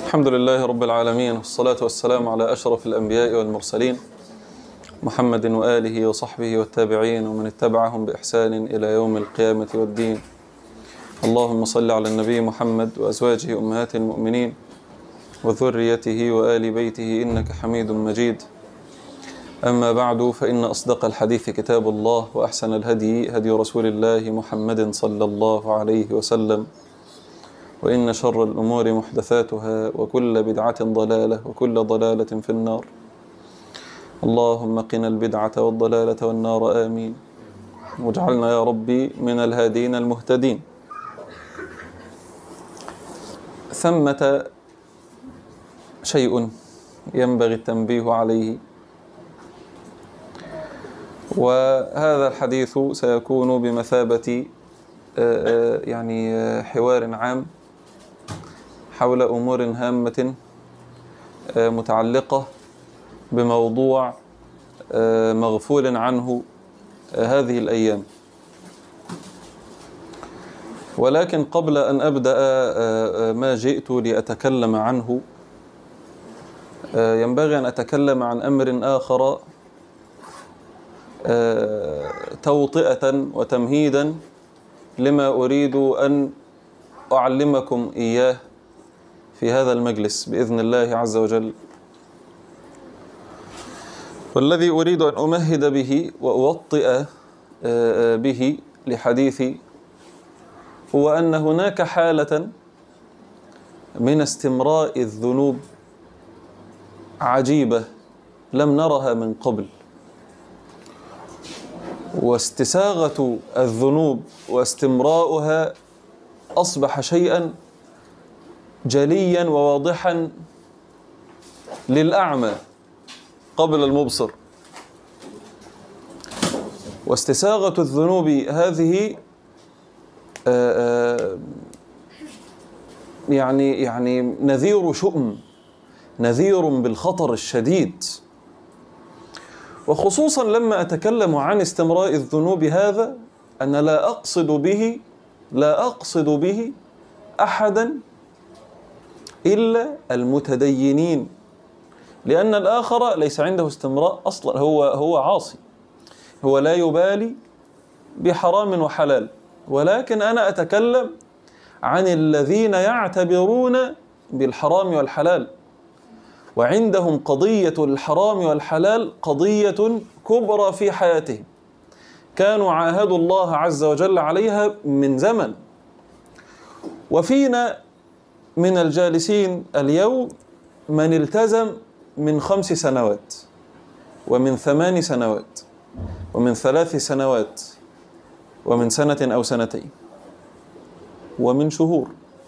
الحمد لله رب العالمين والصلاة والسلام على أشرف الأنبياء والمرسلين محمد وآله وصحبه والتابعين ومن اتبعهم بإحسان إلى يوم القيامة والدين اللهم صل على النبي محمد وأزواجه أمهات المؤمنين وذريته وآل بيته إنك حميد مجيد أما بعد فإن أصدق الحديث كتاب الله وأحسن الهدي هدي رسول الله محمد صلى الله عليه وسلم وإن شر الأمور محدثاتها وكل بدعة ضلالة وكل ضلالة في النار اللهم قنا البدعة والضلالة والنار آمين واجعلنا يا ربي من الهادين المهتدين ثمة شيء ينبغي التنبيه عليه وهذا الحديث سيكون بمثابة يعني حوار عام حول أمور هامة متعلقة بموضوع مغفول عنه هذه الأيام ولكن قبل أن أبدأ ما جئت لأتكلم عنه ينبغي أن أتكلم عن أمر آخر توطئة وتمهيدا لما أريد أن أعلمكم إياه في هذا المجلس بإذن الله عز وجل والذي أريد أن أمهد به وأوطئ به لحديثي هو أن هناك حالة من استمراء الذنوب عجيبة لم نرها من قبل واستساغة الذنوب واستمراؤها أصبح شيئا جليا وواضحا للأعمى قبل المبصر واستساغة الذنوب هذه يعني يعني نذير شؤم نذير بالخطر الشديد وخصوصا لما أتكلم عن استمراء الذنوب هذا أنا لا أقصد به لا أقصد به أحدا إلا المتدينين لأن الآخر ليس عنده استمراء أصلا هو هو عاصي هو لا يبالي بحرام وحلال ولكن أنا أتكلم عن الذين يعتبرون بالحرام والحلال وعندهم قضية الحرام والحلال قضية كبرى في حياتهم كانوا عاهدوا الله عز وجل عليها من زمن وفينا من الجالسين اليوم من التزم من خمس سنوات ومن ثمان سنوات ومن ثلاث سنوات ومن سنة أو سنتين ومن شهور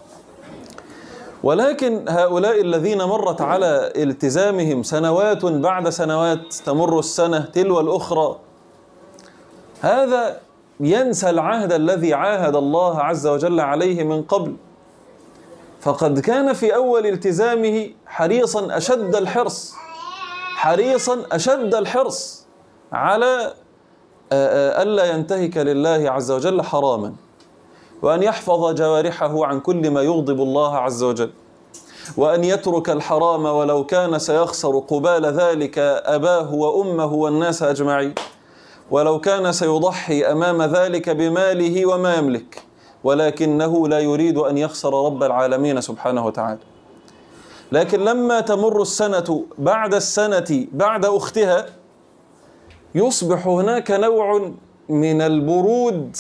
ولكن هؤلاء الذين مرت على التزامهم سنوات بعد سنوات تمر السنة تلو الأخرى هذا ينسى العهد الذي عاهد الله عز وجل عليه من قبل فقد كان في أول التزامه حريصا أشد الحرص حريصا أشد الحرص على ألا ينتهك لله عز وجل حراما وأن يحفظ جوارحه عن كل ما يغضب الله عز وجل وأن يترك الحرام ولو كان سيخسر قبال ذلك أباه وأمه والناس أجمعين ولو كان سيضحي أمام ذلك بماله وما يملك ولكنه لا يريد أن يخسر رب العالمين سبحانه وتعالى لكن لما تمر السنة بعد السنة بعد أختها يصبح هناك نوع من البرود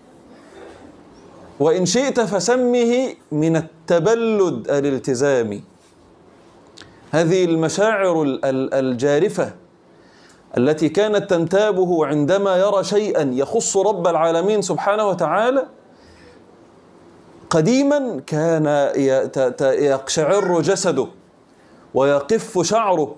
وإن شئت فسمه من التبلد الالتزامي هذه المشاعر الجارفة التي كانت تنتابه عندما يرى شيئا يخص رب العالمين سبحانه وتعالى قديما كان يقشعر جسده ويقف شعره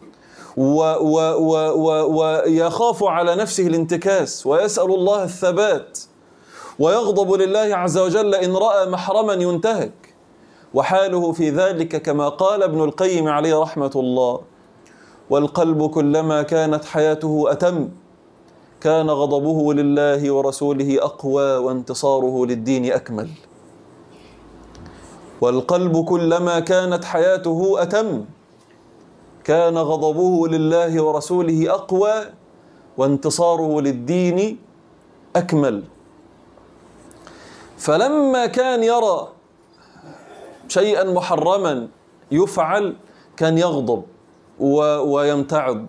ويخاف على نفسه الانتكاس ويسأل الله الثبات ويغضب لله عز وجل إن رأى محرما ينتهك وحاله في ذلك كما قال ابن القيم عليه رحمة الله والقلب كلما كانت حياته أتم كان غضبه لله ورسوله أقوى وانتصاره للدين أكمل والقلب كلما كانت حياته أتم كان غضبه لله ورسوله أقوى وانتصاره للدين أكمل فلما كان يرى شيئا محرما يفعل كان يغضب ويمتعض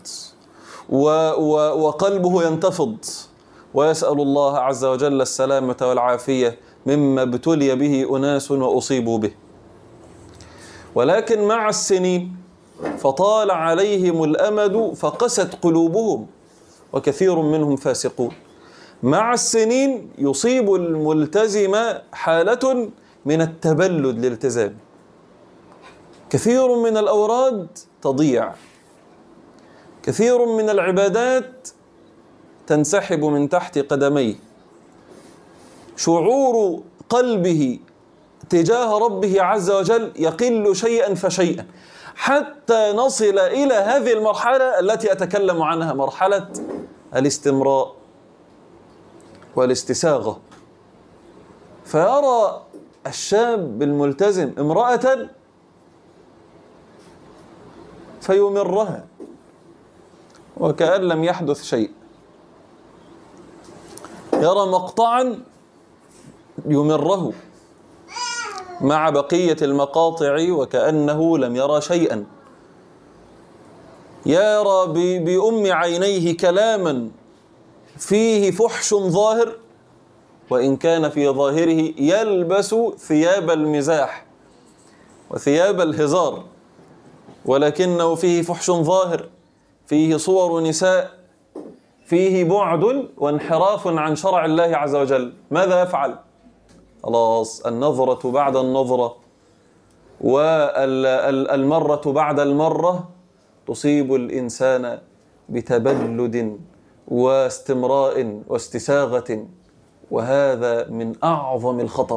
وقلبه ينتفض ويسأل الله عز وجل السلامة والعافية مما ابتلي به أناس وأصيبوا به ولكن مع السنين فطال عليهم الأمد فقست قلوبهم وكثير منهم فاسقون مع السنين يصيب الملتزم حالة من التبلد للالتزام كثير من الأوراد تضيع كثير من العبادات تنسحب من تحت قدميه شعور قلبه تجاه ربه عز وجل يقل شيئا فشيئا حتى نصل الى هذه المرحله التي اتكلم عنها مرحله الاستمراء والاستساغه فيرى الشاب الملتزم امراه فيمرها وكأن لم يحدث شيء يرى مقطعا يمره مع بقية المقاطع وكأنه لم يرى شيئا يرى بأم عينيه كلاما فيه فحش ظاهر وإن كان في ظاهره يلبس ثياب المزاح وثياب الهزار ولكنه فيه فحش ظاهر فيه صور نساء فيه بعد وانحراف عن شرع الله عز وجل ماذا يفعل خلاص النظرة بعد النظرة والمرة بعد المرة تصيب الإنسان بتبلد واستمراء واستساغة وهذا من أعظم الخطر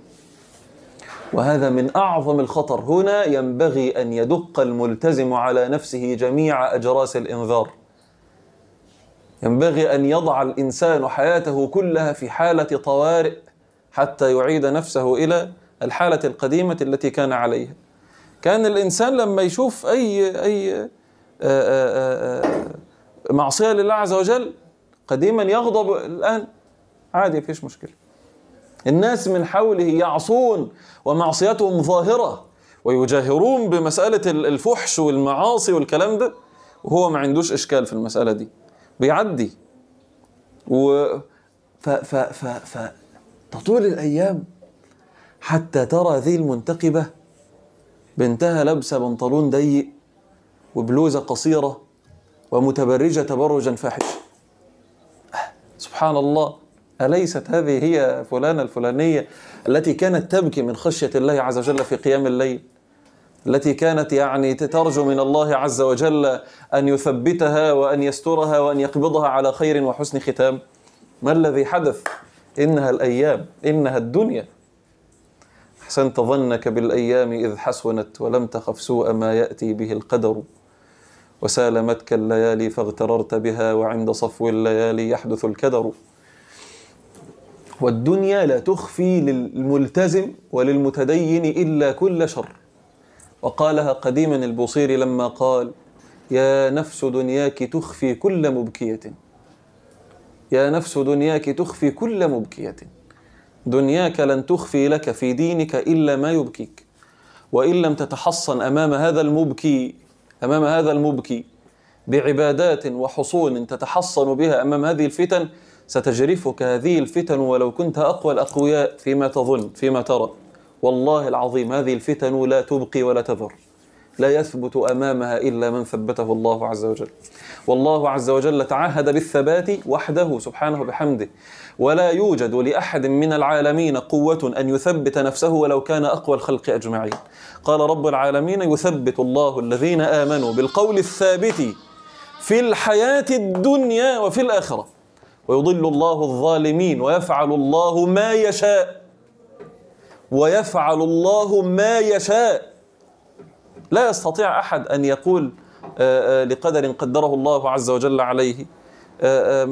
وهذا من أعظم الخطر هنا ينبغي أن يدق الملتزم على نفسه جميع أجراس الإنذار ينبغي أن يضع الإنسان حياته كلها في حالة طوارئ حتى يعيد نفسه إلى الحالة القديمة التي كان عليها كان الإنسان لما يشوف أي أي آه، آه، آه، معصية لله عز وجل قديما يغضب الآن عادي فيش مشكلة الناس من حوله يعصون ومعصيتهم ظاهرة ويجاهرون بمسألة الفحش والمعاصي والكلام ده وهو ما عندوش إشكال في المسألة دي بيعدي و ف ف ف ف تطول الأيام حتى ترى ذي المنتقبة بنتها لابسة بنطلون ضيق وبلوزة قصيرة ومتبرجة تبرجا فاحشا سبحان الله أليست هذه هي فلانة الفلانية التي كانت تبكي من خشية الله عز وجل في قيام الليل التي كانت يعني ترجو من الله عز وجل أن يثبتها وأن يسترها وأن يقبضها على خير وحسن ختام ما الذي حدث إنها الأيام إنها الدنيا أحسنت ظنك بالأيام إذ حسنت ولم تخف سوء ما يأتي به القدر وسالمتك الليالي فاغتررت بها وعند صفو الليالي يحدث الكدر والدنيا لا تخفي للملتزم وللمتدين إلا كل شر وقالها قديما البوصيري لما قال يا نفس دنياك تخفي كل مبكية يا نفس دنياك تخفي كل مبكية دنياك لن تخفي لك في دينك إلا ما يبكيك وإن لم تتحصن أمام هذا المبكي أمام هذا المبكي بعبادات وحصون تتحصن بها أمام هذه الفتن ستجرفك هذه الفتن ولو كنت أقوى الأقوياء فيما تظن فيما ترى والله العظيم هذه الفتن لا تبقي ولا تذر لا يثبت امامها الا من ثبته الله عز وجل والله عز وجل تعهد بالثبات وحده سبحانه بحمده ولا يوجد لاحد من العالمين قوه ان يثبت نفسه ولو كان اقوى الخلق اجمعين قال رب العالمين يثبت الله الذين امنوا بالقول الثابت في الحياه الدنيا وفي الاخره ويضل الله الظالمين ويفعل الله ما يشاء ويفعل الله ما يشاء لا يستطيع احد ان يقول آه، آه، لقدر قدره الله عز وجل عليه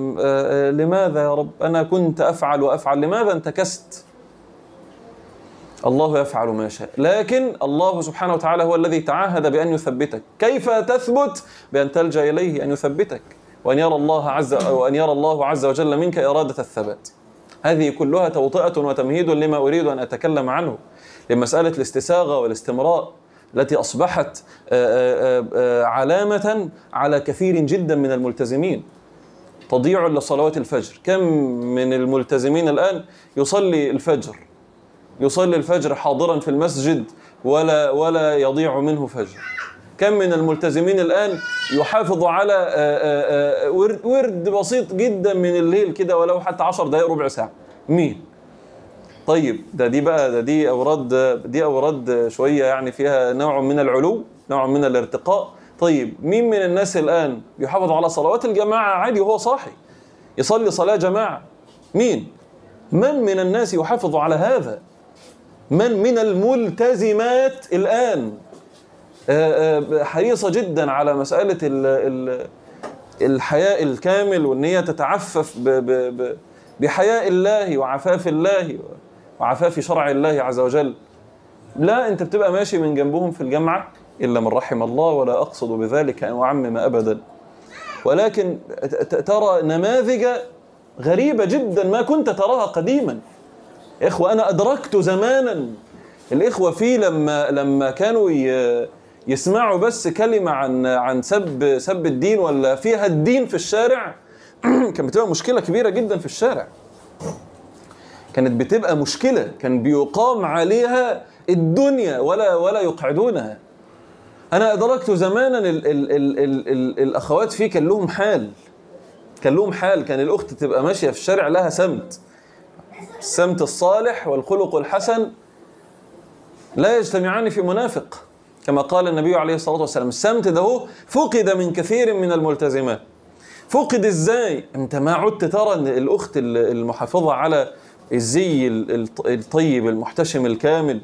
آه، لماذا يا رب انا كنت افعل وافعل لماذا انتكست الله يفعل ما شاء لكن الله سبحانه وتعالى هو الذي تعهد بأن يثبتك كيف تثبت بأن تلجأ إليه أن يثبتك وأن يرى الله عز وأن يرى الله عز وجل منك إرادة الثبات هذه كلها توطئة وتمهيد لما أريد أن أتكلم عنه لمسألة الاستساغة والاستمراء التي أصبحت آه، آه، آه، علامة على كثير جدا من الملتزمين تضيع لصلوات الفجر كم من الملتزمين الآن يصلي الفجر يصلي الفجر حاضرا في المسجد ولا ولا يضيع منه فجر كم من الملتزمين الآن يحافظ على آه، آه، آه، ورد, ورد بسيط جدا من الليل كده ولو حتى عشر دقائق ربع ساعة مين طيب ده دي بقى ده دي أوراد دي أوراد شوية يعني فيها نوع من العلو نوع من الارتقاء طيب مين من الناس الآن يحافظ على صلوات الجماعة عادي وهو صاحي يصلي صلاة جماعة مين من من الناس يحافظ على هذا من من الملتزمات الآن آه، آه، حريصة جدا على مسألة ال ال الحياء الكامل وان هي تتعفف ب ب ب بحياء الله وعفاف الله وعفاف شرع الله عز وجل لا انت بتبقى ماشي من جنبهم في الجامعة الا من رحم الله ولا اقصد بذلك ان اعمم ابدا ولكن ت- ترى نماذج غريبة جدا ما كنت تراها قديما يا اخوة انا ادركت زمانا الاخوة فيه لما لما كانوا ي- يسمعوا بس كلمة عن عن سب سب الدين ولا فيها الدين في الشارع كانت بتبقى مشكلة كبيرة جدا في الشارع كانت بتبقى مشكلة كان بيقام عليها الدنيا ولا ولا يقعدونها أنا أدركت زمانا ال ال ال ال ال الأخوات فيه كان لهم حال كان لهم حال كان الأخت تبقى ماشية في الشارع لها سمت السمت الصالح والخلق الحسن لا يجتمعان في منافق كما قال النبي عليه الصلاة والسلام السمت ده هو فقد من كثير من الملتزمات فقد ازاي انت ما عدت ترى ان الاخت ال- المحافظة على الزي ال- الط- الطيب المحتشم الكامل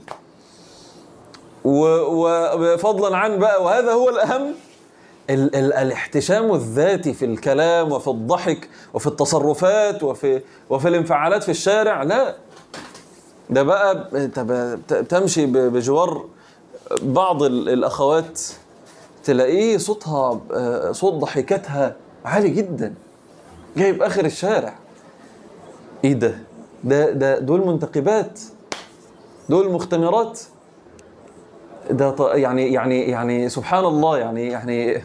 و- وفضلا عن بقى وهذا هو الأهم ال ال الاحتشام الذاتي في الكلام وفي الضحك وفي التصرفات وفي وفي الانفعالات في الشارع لا ده بقى انت ب- ت- تمشي ب- بجوار بعض ال- الاخوات تلاقيه صوتها آه، صوت ضحكتها عالي جدا جايب اخر الشارع ايه ده ده ده دول منتقبات دول مختمرات ده ط- يعني يعني يعني سبحان الله يعني يعني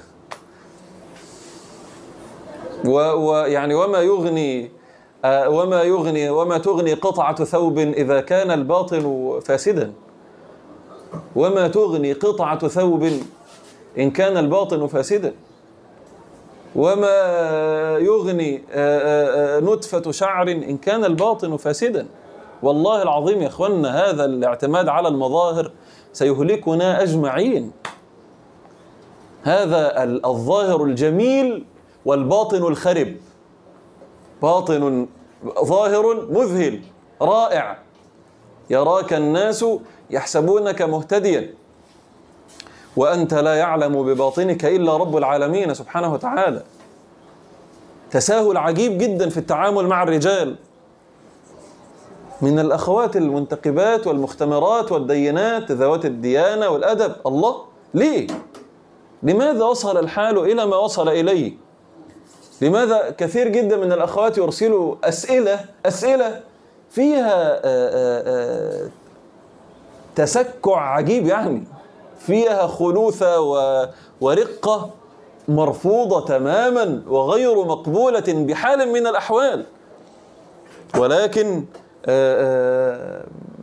و- ويعني وما يغني آه، وما يغني وما تغني قطعة ثوب إذا كان الباطن فاسدا وما تغني قطعة ثوب إن كان الباطن فاسدا وما يغني آه، آه، آه، نتفة شعر إن كان الباطن فاسدا والله العظيم يا إخواننا هذا الاعتماد على المظاهر سيهلكنا أجمعين هذا ال- الظاهر الجميل والباطن الخرب باطن ظاهر مذهل رائع يراك الناس يحسبونك مهتديا وأنت لا يعلم بباطنك إلا رب العالمين سبحانه وتعالى تساهل عجيب جدا في التعامل مع الرجال من الأخوات المنتقبات والمختمرات والدينات ذوات الديانة والأدب الله ليه؟ لماذا وصل الحال إلى ما وصل إليه؟ لماذا كثير جدا من الأخوات يرسلوا أسئلة أسئلة فيها آه، آه، آه، تسكع عجيب يعني فيها خلوثة و- ورقة مرفوضة تماما وغير مقبولة بحال من الأحوال ولكن آه،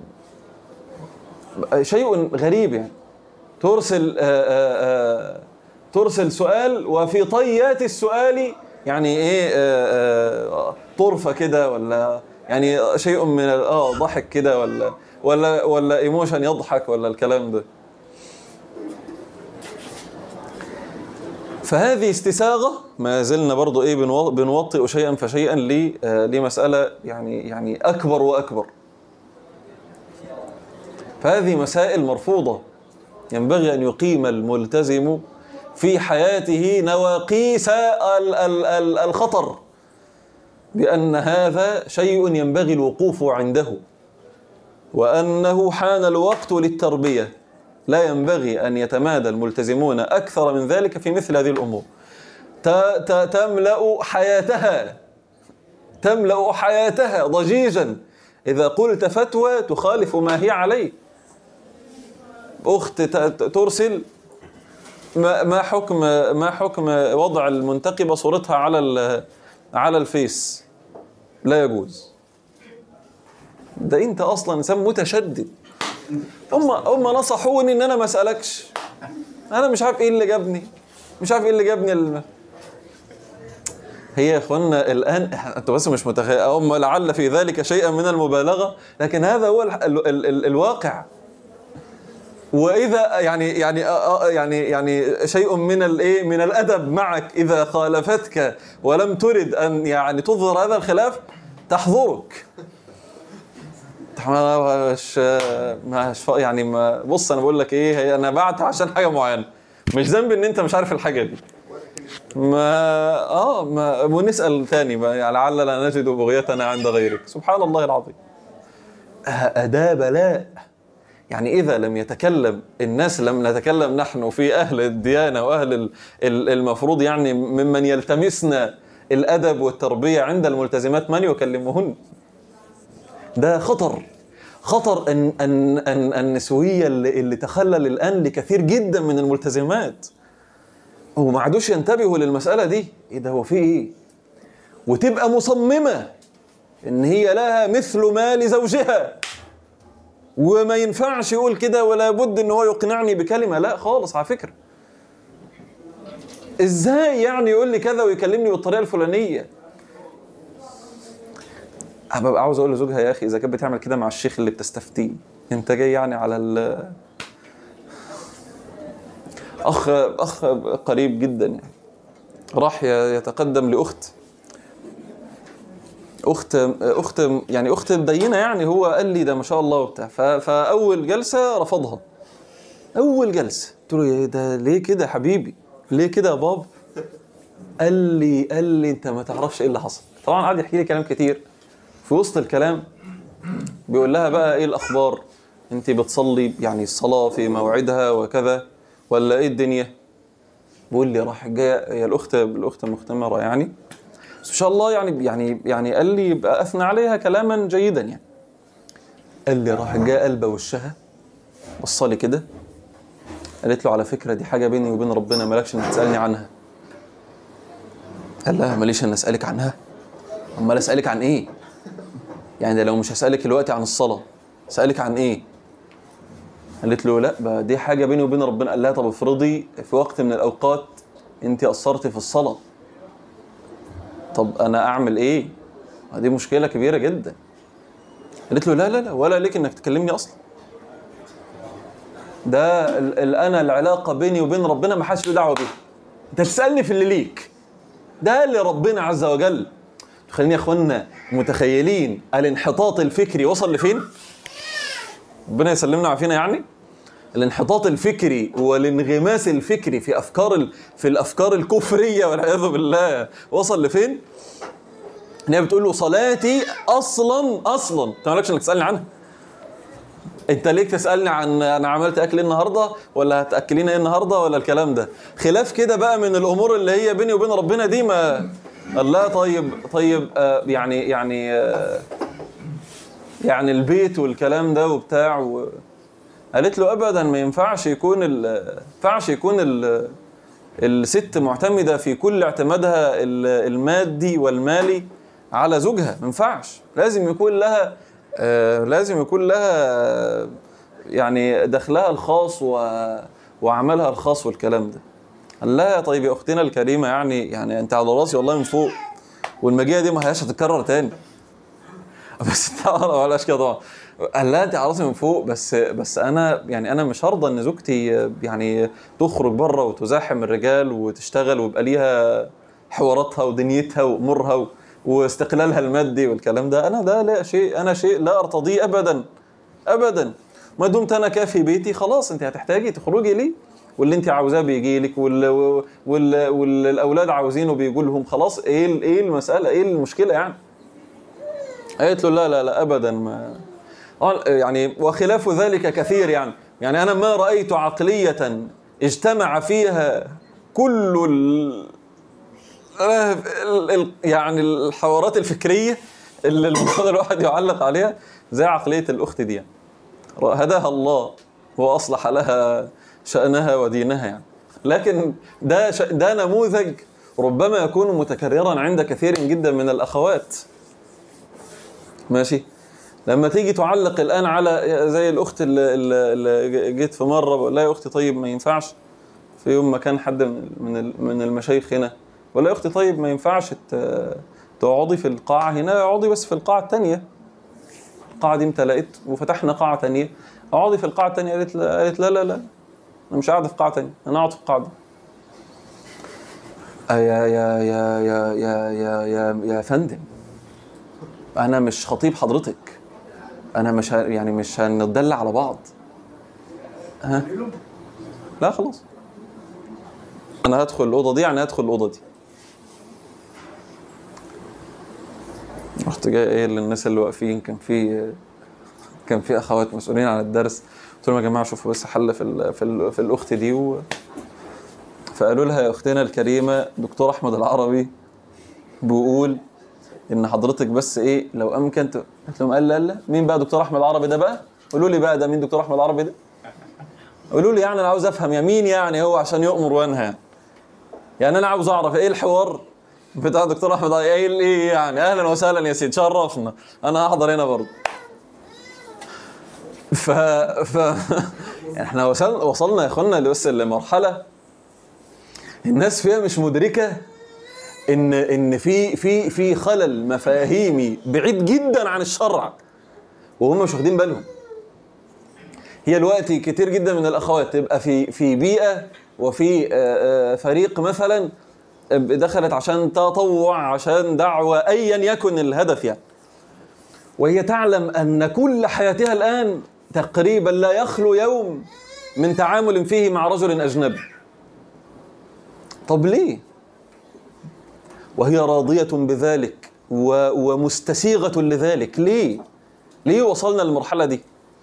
آه، شيء غريب يعني ترسل آه، آه، آه، ترسل سؤال وفي طيات السؤال يعني ايه آه، آه، طرفة كده ولا يعني شيء من ال- اه ضحك كده ولا ولا ولا ايموشن يضحك ولا الكلام ده فهذه استساغة ما زلنا برضو ايه بنو- بنوطئ شيئا فشيئا ل- آه، لمسألة يعني يعني أكبر وأكبر فهذه مسائل مرفوضة ينبغي أن يقيم الملتزم في حياته نواقيس ال- ال- ال- الخطر بأن هذا شيء ينبغي الوقوف عنده وأنه حان الوقت للتربية لا ينبغي أن يتمادى الملتزمون أكثر من ذلك في مثل هذه الأمور ت- ت- تملأ حياتها تملأ حياتها ضجيجا إذا قلت فتوى تخالف ما هي عليه أخت ت- ت- ترسل ما ما حكم ما حكم وضع المنتقبة صورتها على ال- على الفيس لا يجوز ده انت اصلا انسان متشدد هم هم نصحوني ان انا ما اسالكش انا مش عارف ايه اللي جابني مش عارف ايه اللي جابني الم... هي يا اخوانا الان إحنا- انتوا بس مش متخيل هم لعل في ذلك شيئا من المبالغه لكن هذا هو ال... ال... ال... ال... الواقع واذا يعني يعني آه آه يعني يعني شيء من الايه من الادب معك اذا خالفتك ولم ترد ان يعني تظهر هذا الخلاف تحظرك ما مش مش فا- يعني ما بص انا بقول لك ايه هي انا بعت عشان حاجه معينه مش ذنب ان انت مش عارف الحاجه دي ما اه ما ونسال تاني ما يعني لعلنا نجد بغيتنا عند غيرك سبحان الله العظيم آه، ده بلاء يعني إذا لم يتكلم الناس لم نتكلم نحن في أهل الديانة وأهل ال- ال- المفروض يعني ممن يلتمسنا الأدب والتربية عند الملتزمات من يكلمهن ده خطر خطر أن أن أن النسوية اللي, اللي تخلل الآن لكثير جدا من الملتزمات وما عادوش ينتبهوا للمسألة دي إيه ده هو في إيه وتبقى مصممة إن هي لها مثل ما لزوجها وما ينفعش يقول كده ولا بد ان هو يقنعني بكلمه لا خالص على فكره ازاي يعني يقول لي كذا ويكلمني بالطريقه الفلانيه ببقى عاوز اقول لزوجها يا اخي اذا كانت بتعمل كده مع الشيخ اللي بتستفتيه انت جاي يعني على ال اخ اخ قريب جدا يعني راح يتقدم لاخت اخت اخت يعني اخت دينه يعني هو قال لي ده ما شاء الله وبتاع ف- فاول جلسه رفضها اول جلسه قلت له إيه ده ليه كده يا حبيبي ليه كده يا بابا قال لي قال لي انت ما تعرفش ايه اللي حصل طبعا قعد يحكي لي كلام كتير في وسط الكلام بيقول لها بقى ايه الاخبار انت بتصلي يعني الصلاه في موعدها وكذا ولا ايه الدنيا بيقول لي راح جايه هي الاخت الاخت مختمره يعني بس ان شاء الله يعني يعني يعني قال لي يبقى اثنى عليها كلاما جيدا يعني قال لي راح جاء قلبه وشها بص لي كده قالت له على فكره دي حاجه بيني وبين ربنا مالكش انك تسالني عنها قال لها ماليش ان اسالك عنها امال اسالك عن ايه يعني لو مش هسالك دلوقتي عن الصلاه اسالك عن ايه قالت له لا بقى دي حاجه بيني وبين ربنا قال لها طب افرضي في وقت من الاوقات انت قصرتي في الصلاه طب انا اعمل ايه ما دي مشكله كبيره جدا قالت له لا لا لا ولا ليك انك تكلمني اصلا ده ال- ال- انا العلاقه بيني وبين ربنا ما حدش له دعوه بيها انت تسالني في اللي ليك ده اللي ربنا عز وجل خلينا يا اخوانا متخيلين الانحطاط الفكري وصل لفين ربنا يسلمنا ويعافينا يعني الانحطاط الفكري والانغماس الفكري في افكار ال... في الافكار الكفريه والعياذ بالله وصل لفين؟ ان هي بتقول له صلاتي اصلا اصلا انت مالكش انك تسالني عنها انت ليك تسالني عن انا عملت اكل ايه النهارده ولا هتاكلينا ايه النهارده ولا الكلام ده خلاف كده بقى من الامور اللي هي بيني وبين ربنا دي ما الله طيب طيب آه يعني يعني آه يعني البيت والكلام ده وبتاع و... قالت له ابدا ما ينفعش يكون ال- ما ينفعش يكون ال- الست معتمده في كل اعتمادها ال- المادي والمالي على زوجها ما ينفعش لازم يكون لها آه، لازم يكون لها آه، يعني دخلها الخاص و- وعملها الخاص والكلام ده قال لها طيب يا اختنا الكريمه يعني يعني انت على راسي والله من فوق والمجيه دي ما هياش هتتكرر تاني بس طبعا ما قالهاش كده طبعا قال لها انت على راسي من فوق بس بس انا يعني انا مش هرضى ان زوجتي يعني تخرج بره وتزاحم الرجال وتشتغل ويبقى ليها حواراتها ودنيتها وامورها و- واستقلالها المادي والكلام ده انا ده لا شيء انا شيء لا ارتضيه ابدا ابدا ما دمت انا كافي بيتي خلاص انت هتحتاجي تخرجي ليه واللي انت عاوزاه بيجي لك وال... وال... والاولاد عاوزينه بيجوا لهم خلاص ايه ال- ايه المساله ايه المشكله يعني قالت له لا لا لا ابدا ما طبعاً يعني وخلاف ذلك كثير يعني يعني أنا ما رأيت عقلية اجتمع فيها كل ال... ال- ال- يعني الحوارات الفكرية اللي المفروض الواحد يعلق عليها زي عقلية الأخت دي يعني. هداها الله وأصلح لها شأنها ودينها يعني لكن ده ش... ده نموذج ربما يكون متكررا عند كثير جدا من الأخوات ماشي لما تيجي تعلق الآن على زي الأخت اللي, اللي اللي جيت في مرة بقول لها يا أختي طيب ما ينفعش في يوم ما كان حد من من من المشايخ هنا ولا يا أختي طيب ما ينفعش ت- تقعدي في القاعة هنا اقعدي بس في القاعة التانية القاعة دي امتلأت وفتحنا قاعة تانية اقعدي في القاعة التانية قالت لا قالت لا لا لا أنا مش قاعدة في قاعة تانية أنا أقعد في القاعة دي آه يا يا يا يا يا يا يا يا فندم أنا مش خطيب حضرتك أنا مش ه- يعني مش هنتدلع على بعض ها لا خلاص أنا هدخل الأوضة دي يعني هدخل الأوضة دي رحت جاي قايل للناس اللي واقفين كان في كان في اخوات مسؤولين عن الدرس قلت لهم يا جماعه شوفوا بس حل في ال في, ال في الاخت دي و... فقالوا لها يا اختنا الكريمه دكتور احمد العربي بيقول ان حضرتك بس ايه لو امكن ت- قلت لهم قال لا لا مين بقى دكتور احمد العربي ده بقى قولوا لي بقى ده مين دكتور احمد العربي ده قولوا لي يعني انا عاوز افهم يا مين يعني هو عشان يؤمر وينهى يعني انا عاوز اعرف ايه الحوار بتاع دكتور احمد علي ايه ايه يعني اهلا وسهلا يا سيدي شرفنا انا هحضر هنا برضه ف ف احنا وصل... وصلنا يا اخوانا بس لمرحله الناس فيها مش مدركه ان ان في في في خلل مفاهيمي بعيد جدا عن الشرع وهم مش واخدين بالهم هي دلوقتي كتير جدا من الاخوات تبقى في في بيئه وفي آه، آه، فريق مثلا دخلت عشان تطوع عشان دعوه ايا يكن الهدف يعني وهي تعلم ان كل حياتها الان تقريبا لا يخلو يوم من تعامل فيه مع رجل اجنبي طب ليه وهي راضيه بذلك و- ومستسيغه لذلك ليه ليه وصلنا للمرحله دي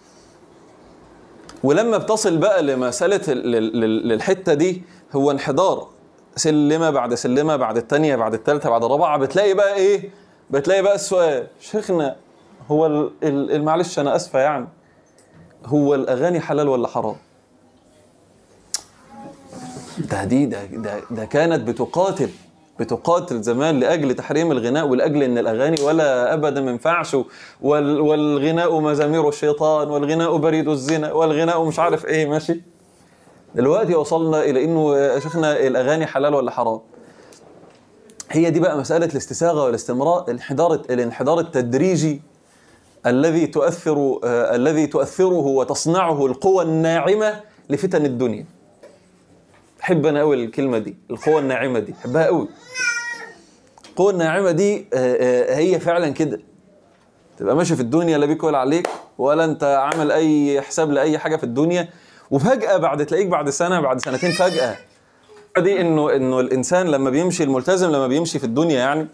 ولما بتصل بقى لمسألة ال- لل- لل- للحتة دي هو انحدار سلمة بعد سلمة بعد التانية بعد التالتة بعد الرابعة بتلاقي بقى ايه بتلاقي بقى السؤال شيخنا هو ال- ال- ال- معلش انا اسفة يعني هو الاغاني حلال ولا حرام ده دي ده, ده, ده كانت بتقاتل بتقاتل زمان لاجل تحريم الغناء ولاجل ان الاغاني ولا ابدا ما ينفعش وال والغناء مزامير الشيطان والغناء بريد الزنا والغناء مش عارف ايه ماشي دلوقتي وصلنا الى انه يا شيخنا الاغاني حلال ولا حرام هي دي بقى مساله الاستساغه والاستمرار الانحدار الانحدار التدريجي الذي تؤثر آه الذي تؤثره وتصنعه القوى الناعمه لفتن الدنيا بحب انا قوي الكلمه دي القوه الناعمه دي بحبها قوي القوه الناعمه دي آه، آه، هي فعلا كده تبقى ماشي في الدنيا لا بيك ولا عليك ولا انت عامل اي حساب لاي حاجه في الدنيا وفجاه بعد تلاقيك بعد سنه بعد سنتين فجاه دي انه انه الانسان لما بيمشي الملتزم لما بيمشي في الدنيا يعني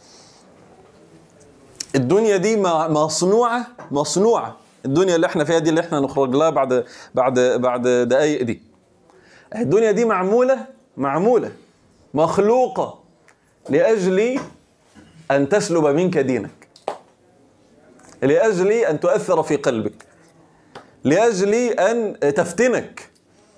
الدنيا دي م- مصنوعه مصنوعه الدنيا اللي احنا فيها دي اللي احنا نخرج لها بعد بعد بعد دقايق دي الدنيا دي معمولة معمولة مخلوقة لأجل أن تسلب منك دينك لأجل أن تؤثر في قلبك لأجل أن تفتنك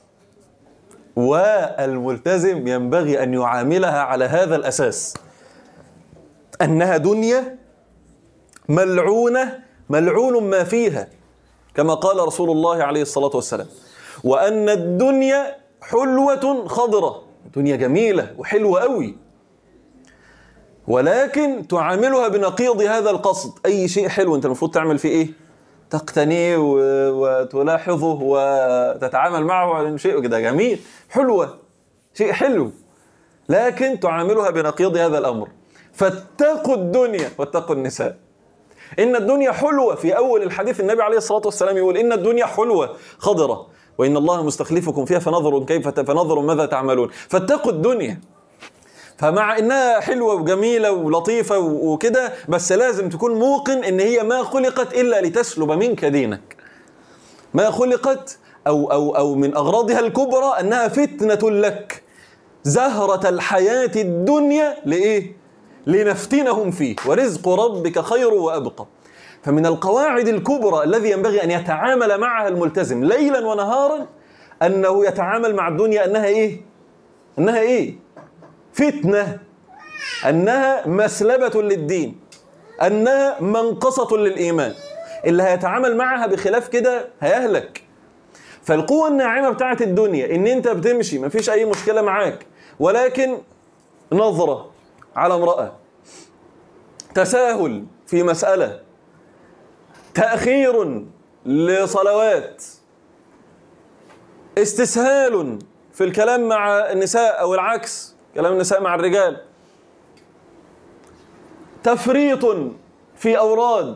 والملتزم ينبغي أن يعاملها على هذا الأساس أنها دنيا ملعونة ملعون ما فيها كما قال رسول الله عليه الصلاة والسلام وأن الدنيا حلوة خضرة دنيا جميلة وحلوة قوي ولكن تعاملها بنقيض هذا القصد أي شيء حلو أنت المفروض تعمل فيه إيه تقتنيه و- وتلاحظه وتتعامل معه على إنه شيء كده جميل حلوة شيء حلو لكن تعاملها بنقيض هذا الأمر فاتقوا الدنيا واتقوا النساء إن الدنيا حلوة في أول الحديث النبي عليه الصلاة والسلام يقول إن الدنيا حلوة خضرة وإن الله مستخلفكم فيها فنظروا كيف فنظروا ماذا تعملون فاتقوا الدنيا فمع انها حلوه وجميله ولطيفه و- وكده بس لازم تكون موقن ان هي ما خلقت الا لتسلب منك دينك ما خلقت او او او من اغراضها الكبرى انها فتنه لك زهره الحياه الدنيا لايه لنفتنهم فيه ورزق ربك خير وابقى فمن القواعد الكبرى الذي ينبغي ان يتعامل معها الملتزم ليلا ونهارا انه يتعامل مع الدنيا انها ايه انها ايه فتنه انها مسلبه للدين انها منقصه للايمان اللي هيتعامل معها بخلاف كده هيهلك فالقوة الناعمة بتاعت الدنيا ان انت بتمشي مفيش اي مشكلة معاك ولكن نظرة على امرأة تساهل في مسألة تأخير لصلوات استسهال في الكلام مع النساء او العكس كلام النساء مع الرجال تفريط في اوراد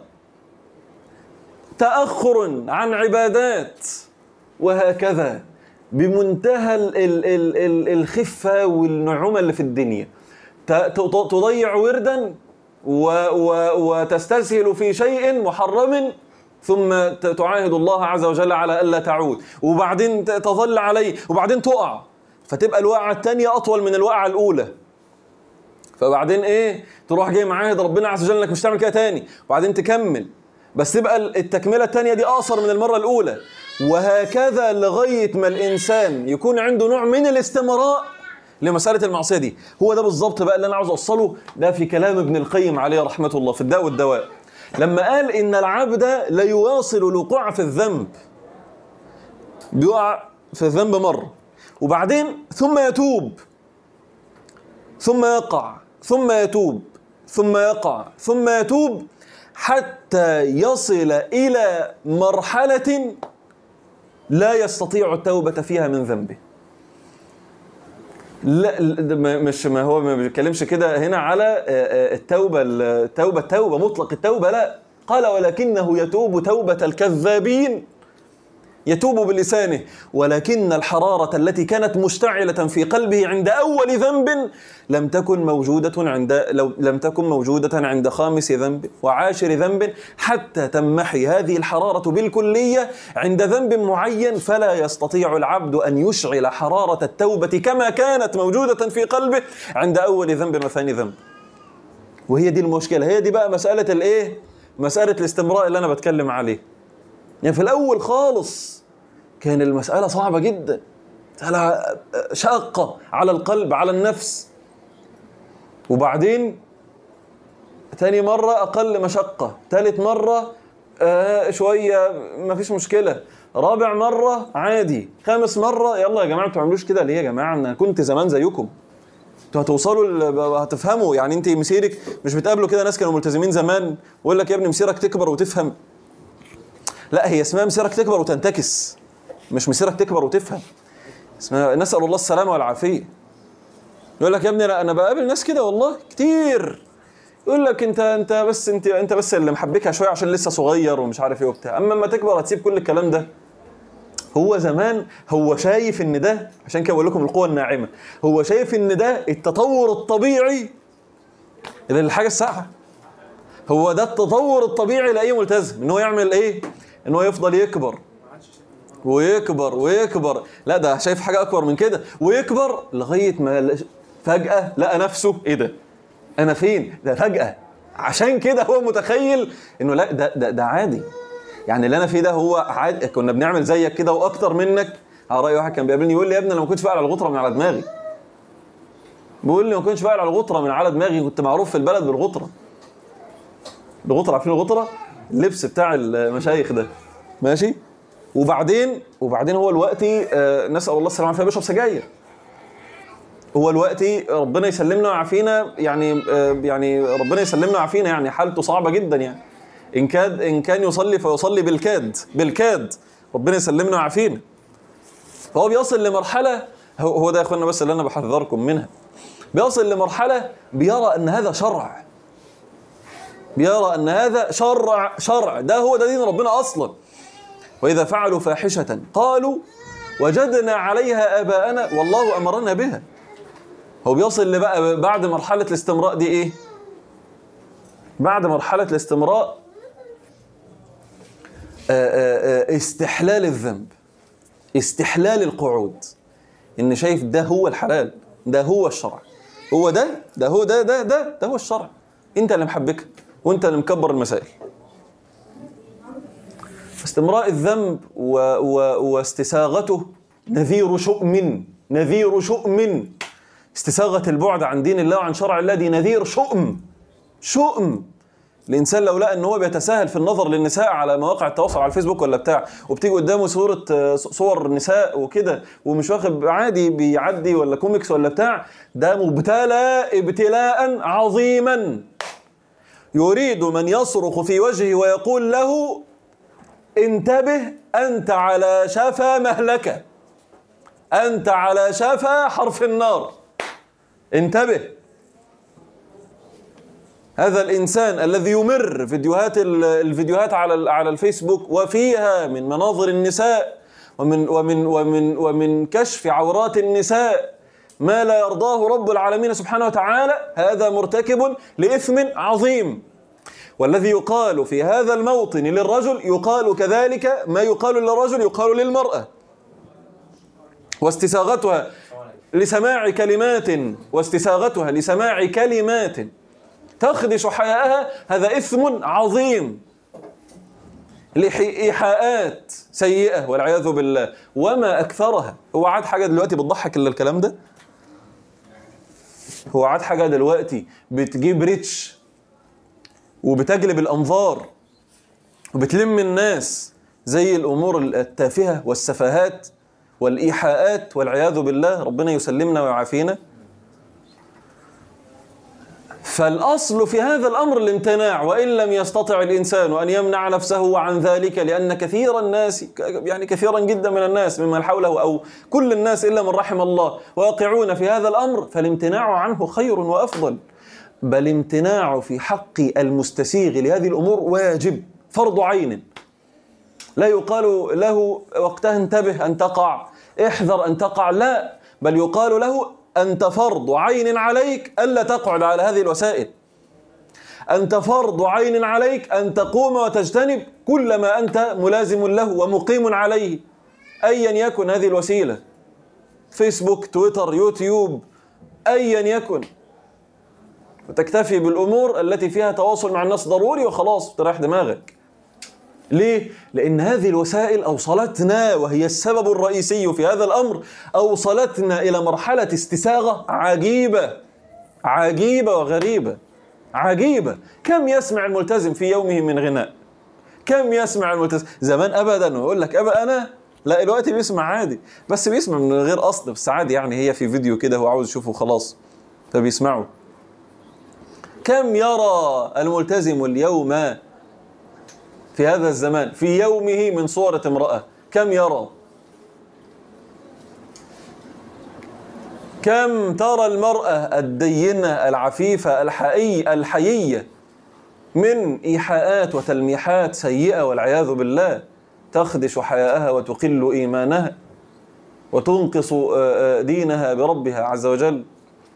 تاخر عن عبادات وهكذا بمنتهى ال ال ال ال الخفه والنعومه اللي في الدنيا ت- ت- تضيع وردا و و وتستسهل في شيء محرم ثم ت- تعاهد الله عز وجل على الا تعود وبعدين ت- تظل عليه وبعدين تقع فتبقى الوقعه الثانيه اطول من الوقعه الاولى فبعدين ايه تروح جاي معاهد ربنا عز وجل انك مش تعمل كده تاني وبعدين تكمل بس تبقى التكمله الثانيه دي اقصر من المره الاولى وهكذا لغايه ما الانسان يكون عنده نوع من الاستمراء لمساله المعصيه دي هو ده بالظبط بقى اللي انا عاوز اوصله ده في كلام ابن القيم عليه رحمه الله في الداء والدواء لما قال ان العبد لا يواصل الوقوع في الذنب بيقع في الذنب مره وبعدين ثم يتوب ثم يقع ثم يتوب ثم يقع ثم يتوب حتى يصل الى مرحله لا يستطيع التوبه فيها من ذنبه لا لا- ما- مش ما هو ما بيتكلمش كده هنا على آه، آه، التوبه التوبه التوبه مطلق التوبه لا قال ولكنه يتوب توبه الكذابين يتوب بلسانه ولكن الحرارة التي كانت مشتعلة في قلبه عند أول ذنب لم تكن موجودة عند لو لم تكن موجودة عند خامس ذنب وعاشر ذنب حتى تمحي هذه الحرارة بالكلية عند ذنب معين فلا يستطيع العبد أن يشعل حرارة التوبة كما كانت موجودة في قلبه عند أول ذنب وثاني ذنب وهي دي المشكلة هي دي بقى مسألة الإيه؟ مسألة الاستمراء اللي أنا بتكلم عليه يعني في الأول خالص كان المسألة صعبة جدا مسألة شاقة على القلب على النفس وبعدين تاني مرة أقل مشقة تالت مرة آه شوية مفيش مشكلة رابع مرة عادي خامس مرة يلا يا جماعة ما تعملوش كده ليه يا جماعة أنا كنت زمان زيكم انتوا هتوصلوا ل- هتفهموا يعني انت مسيرك مش بتقابلوا كده ناس كانوا ملتزمين زمان ويقول لك يا ابني مسيرك تكبر وتفهم لا هي اسمها مسيرك تكبر وتنتكس مش مسيرك تكبر وتفهم اسمها نسأل الله السلامة والعافية يقول لك يا ابني لا انا بقابل ناس كده والله كتير يقول لك انت انت بس انت انت بس اللي محبكها شويه عشان لسه صغير ومش عارف ايه وبتاع اما لما تكبر هتسيب كل الكلام ده هو زمان هو شايف ان ده عشان كده بقول لكم القوه الناعمه هو شايف ان ده التطور الطبيعي للحاجه الساعه هو ده التطور الطبيعي لاي ملتزم ان هو يعمل ايه ان هو يفضل يكبر ويكبر ويكبر لا ده شايف حاجه اكبر من كده ويكبر لغايه ما فجاه لقى نفسه ايه ده انا فين ده فجاه عشان كده هو متخيل انه لا ده ده, ده عادي يعني اللي انا فيه ده هو عادي كنا بنعمل زيك كده واكتر منك على راي واحد كان بيقابلني يقول لي يا ابني انا ما كنتش بقى على الغطره من على دماغي بيقول لي ما كنتش بقى على الغطره من على دماغي كنت معروف في البلد بالغطره الغطره عارفين الغطره اللبس بتاع المشايخ ده ماشي وبعدين وبعدين هو دلوقتي آه، نسال الله السلامه والعافيه بيشرب سجاير هو دلوقتي ربنا يسلمنا ويعافينا يعني آه، يعني ربنا يسلمنا ويعافينا يعني حالته صعبه جدا يعني ان كاد ان كان يصلي فيصلي بالكاد بالكاد ربنا يسلمنا ويعافينا فهو بيصل لمرحله هو هو ده يا اخوانا بس اللي انا بحذركم منها بيصل لمرحله بيرى ان هذا شرع بيرى ان هذا شرع شرع ده هو ده دين ربنا اصلا واذا فعلوا فاحشه قالوا وجدنا عليها اباءنا والله امرنا بها هو بيصل لبقى بعد مرحلة الاستمراء دي ايه بعد مرحلة الاستمراء آه، آه، آه، استحلال الذنب استحلال القعود ان شايف ده هو الحلال ده هو الشرع هو ده ده هو ده ده ده ده هو الشرع انت اللي محبكها وانت اللي مكبر المسائل استمراء الذنب و و واستساغته نذير شؤم نذير شؤم استساغة البعد عن دين الله وعن شرع الله دي نذير شؤم شؤم الانسان لو لقى ان هو بيتساهل في النظر للنساء على مواقع التواصل على الفيسبوك ولا بتاع وبتيجي قدامه صوره آه، صور نساء وكده ومش واخد عادي بيعدي ولا كوميكس ولا بتاع ده مبتلى ابتلاء عظيما يريد من يصرخ في وجهه ويقول له انتبه انت على شفا مهلكه انت على شفا حرف النار انتبه هذا الانسان الذي يمر فيديوهات ال- الفيديوهات على ال- على الفيسبوك وفيها من مناظر النساء ومن ومن ومن ومن كشف عورات النساء ما لا يرضاه رب العالمين سبحانه وتعالى هذا مرتكب لاثم عظيم والذي يقال في هذا الموطن للرجل يقال كذلك ما يقال للرجل يقال للمرأة واستساغتها لسماع كلمات واستساغتها لسماع كلمات تخدش حياءها هذا إثم عظيم لإيحاءات سيئة والعياذ بالله وما أكثرها هو عاد حاجة دلوقتي بتضحك إلا الكلام ده هو عاد حاجة دلوقتي بتجيب ريتش وبتجلب الأنظار وبتلم الناس زي الأمور التافهة والسفاهات والإيحاءات والعياذ بالله ربنا يسلمنا ويعافينا فالأصل في هذا الأمر الامتناع وإن لم يستطع الإنسان أن يمنع نفسه عن ذلك لأن كثير الناس يعني كثيرا جدا من الناس ممن حوله أو كل الناس إلا من رحم الله واقعون في هذا الأمر فالامتناع عنه خير وأفضل بل امتناع في حق المستسيغ لهذه الأمور واجب فرض عين لا يقال له وقتها انتبه أن تقع احذر أن تقع لا بل يقال له أنت فرض عين عليك ألا تقعد على هذه الوسائل أنت فرض عين عليك أن تقوم وتجتنب كل ما أنت ملازم له ومقيم عليه أيا يكن هذه الوسيلة فيسبوك تويتر يوتيوب أيا يكن وتكتفي بالأمور التي فيها تواصل مع الناس ضروري وخلاص تريح دماغك ليه؟ لأن هذه الوسائل أوصلتنا وهي السبب الرئيسي في هذا الأمر أوصلتنا إلى مرحلة استساغة عجيبة عجيبة وغريبة عجيبة كم يسمع الملتزم في يومه من غناء كم يسمع الملتزم زمان أبدا ويقول لك أبا أنا لا دلوقتي بيسمع عادي بس بيسمع من غير قصد بس عادي يعني هي في فيديو كده هو عاوز يشوفه خلاص فبيسمعه كم يرى الملتزم اليوم في هذا الزمان في يومه من صورة امرأة كم يرى كم ترى المرأة الدينة العفيفة الحقي الحيية من إيحاءات وتلميحات سيئة والعياذ بالله تخدش حياءها وتقل إيمانها وتنقص دينها بربها عز وجل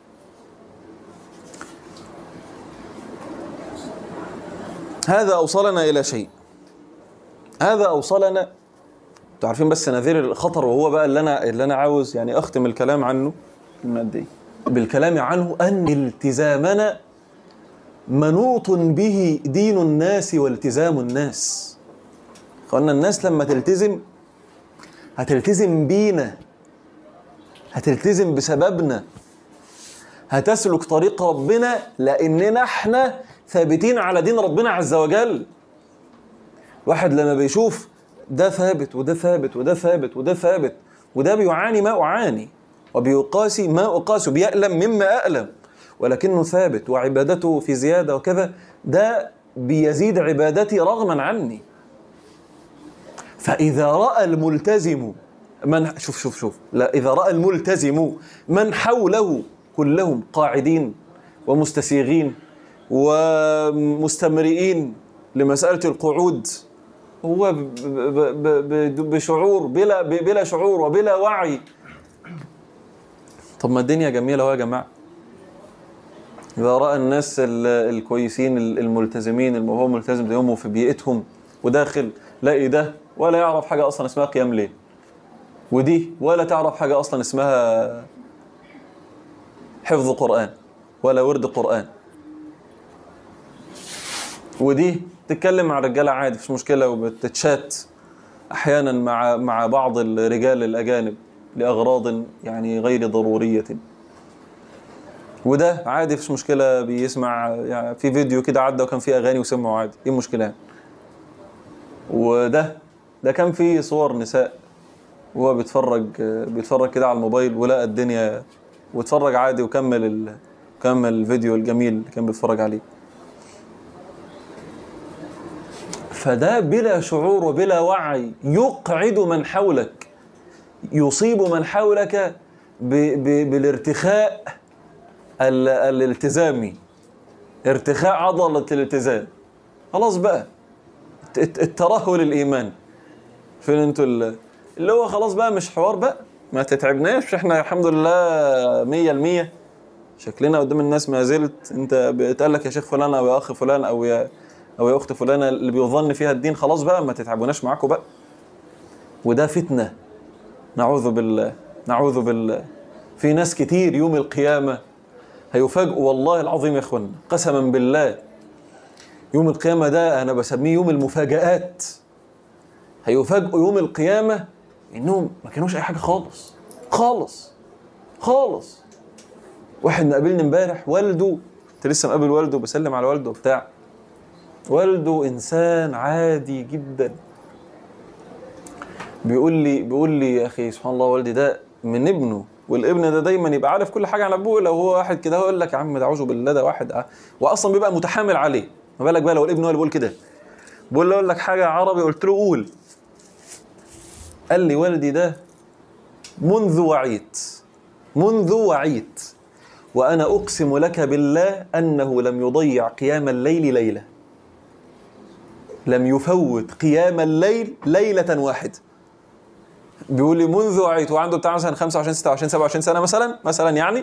هذا أوصلنا إلى شيء هذا أوصلنا انتوا عارفين بس نذير الخطر وهو بقى اللي أنا اللي أنا عاوز يعني أختم الكلام عنه من قد إيه؟ بالكلام عنه أن التزامنا منوط به دين الناس والتزام الناس قلنا الناس لما تلتزم هتلتزم بينا هتلتزم بسببنا هتسلك طريق ربنا لأننا احنا ثابتين على دين ربنا عز وجل واحد لما بيشوف ده ثابت وده ثابت وده ثابت وده ثابت وده بيعاني ما أعاني وبيقاسي ما أقاس بيألم مما أألم ولكنه ثابت وعبادته في زيادة وكذا ده بيزيد عبادتي رغما عني فإذا رأى الملتزم من شوف شوف شوف لا إذا رأى الملتزم من حوله كلهم قاعدين ومستسيغين ومستمرئين لمسألة القعود هو بشعور بلا بلا شعور وبلا وعي طب ما الدنيا جميلة اهو يا جماعة إذا رأى الناس ال- الكويسين ال- الملتزمين اللي هو ملتزم زيهم في بيئتهم وداخل لاقي ده ولا يعرف حاجة أصلا اسمها قيام ليل ودي ولا تعرف حاجة أصلا اسمها حفظ قرآن ولا ورد قرآن ودي تتكلم مع الرجالة عادي مفيش مشكلة وبتتشات أحيانا مع مع بعض الرجال الأجانب لأغراض يعني غير ضرورية وده عادي مفيش مشكلة بيسمع يعني في فيديو كده عدى وكان فيه أغاني وسمعه عادي إيه المشكلة يعني؟ وده ده كان فيه صور نساء وهو بيتفرج بيتفرج كده على الموبايل ولقى الدنيا واتفرج عادي وكمل ال... كمل الفيديو الجميل اللي كان بيتفرج عليه فده بلا شعور وبلا وعي يقعد من حولك يصيب من حولك ب... ب... بالارتخاء ال... الالتزامي ارتخاء عضلة الالتزام خلاص بقى الت- الترهل الإيمان فين انتوا ال- اللي هو خلاص بقى مش حوار بقى ما تتعبناش احنا الحمد لله مية المية شكلنا قدام الناس ما زلت انت بيتقال لك يا شيخ فلان او يا اخ فلان او يا او يا اخت فلانه اللي بيظن فيها الدين خلاص بقى ما تتعبوناش معاكم بقى وده فتنه نعوذ بالله نعوذ بالله في ناس كتير يوم القيامه هيفاجئوا والله العظيم يا اخوانا قسما بالله يوم القيامه ده انا بسميه يوم المفاجآت هيفاجئوا يوم القيامه انهم ما كانوش اي حاجه خالص خالص خالص واحد مقابلني امبارح والده كنت لسه مقابل والده بسلم على والده وبتاع والده انسان عادي جدا بيقول لي بيقول لي يا اخي سبحان الله والدي ده من ابنه والابن ده دايما يبقى عارف كل حاجه عن ابوه لو هو واحد كده هو يقول لك يا عم ده اعوذ بالله ده واحد أه. واصلا بيبقى متحامل عليه ما بالك بقى لو الابن هو اللي بيقول كده بقول له اقول لك حاجه عربي قلت له قول قال لي والدي ده منذ وعيت منذ وعيت وانا اقسم لك بالله انه لم يضيع قيام الليل ليله لم يفوت قيام الليل ليله واحده بيقول لي منذ وعيت وعنده بتاع مثلا 25 26 27 سنه مثلا مثلا يعني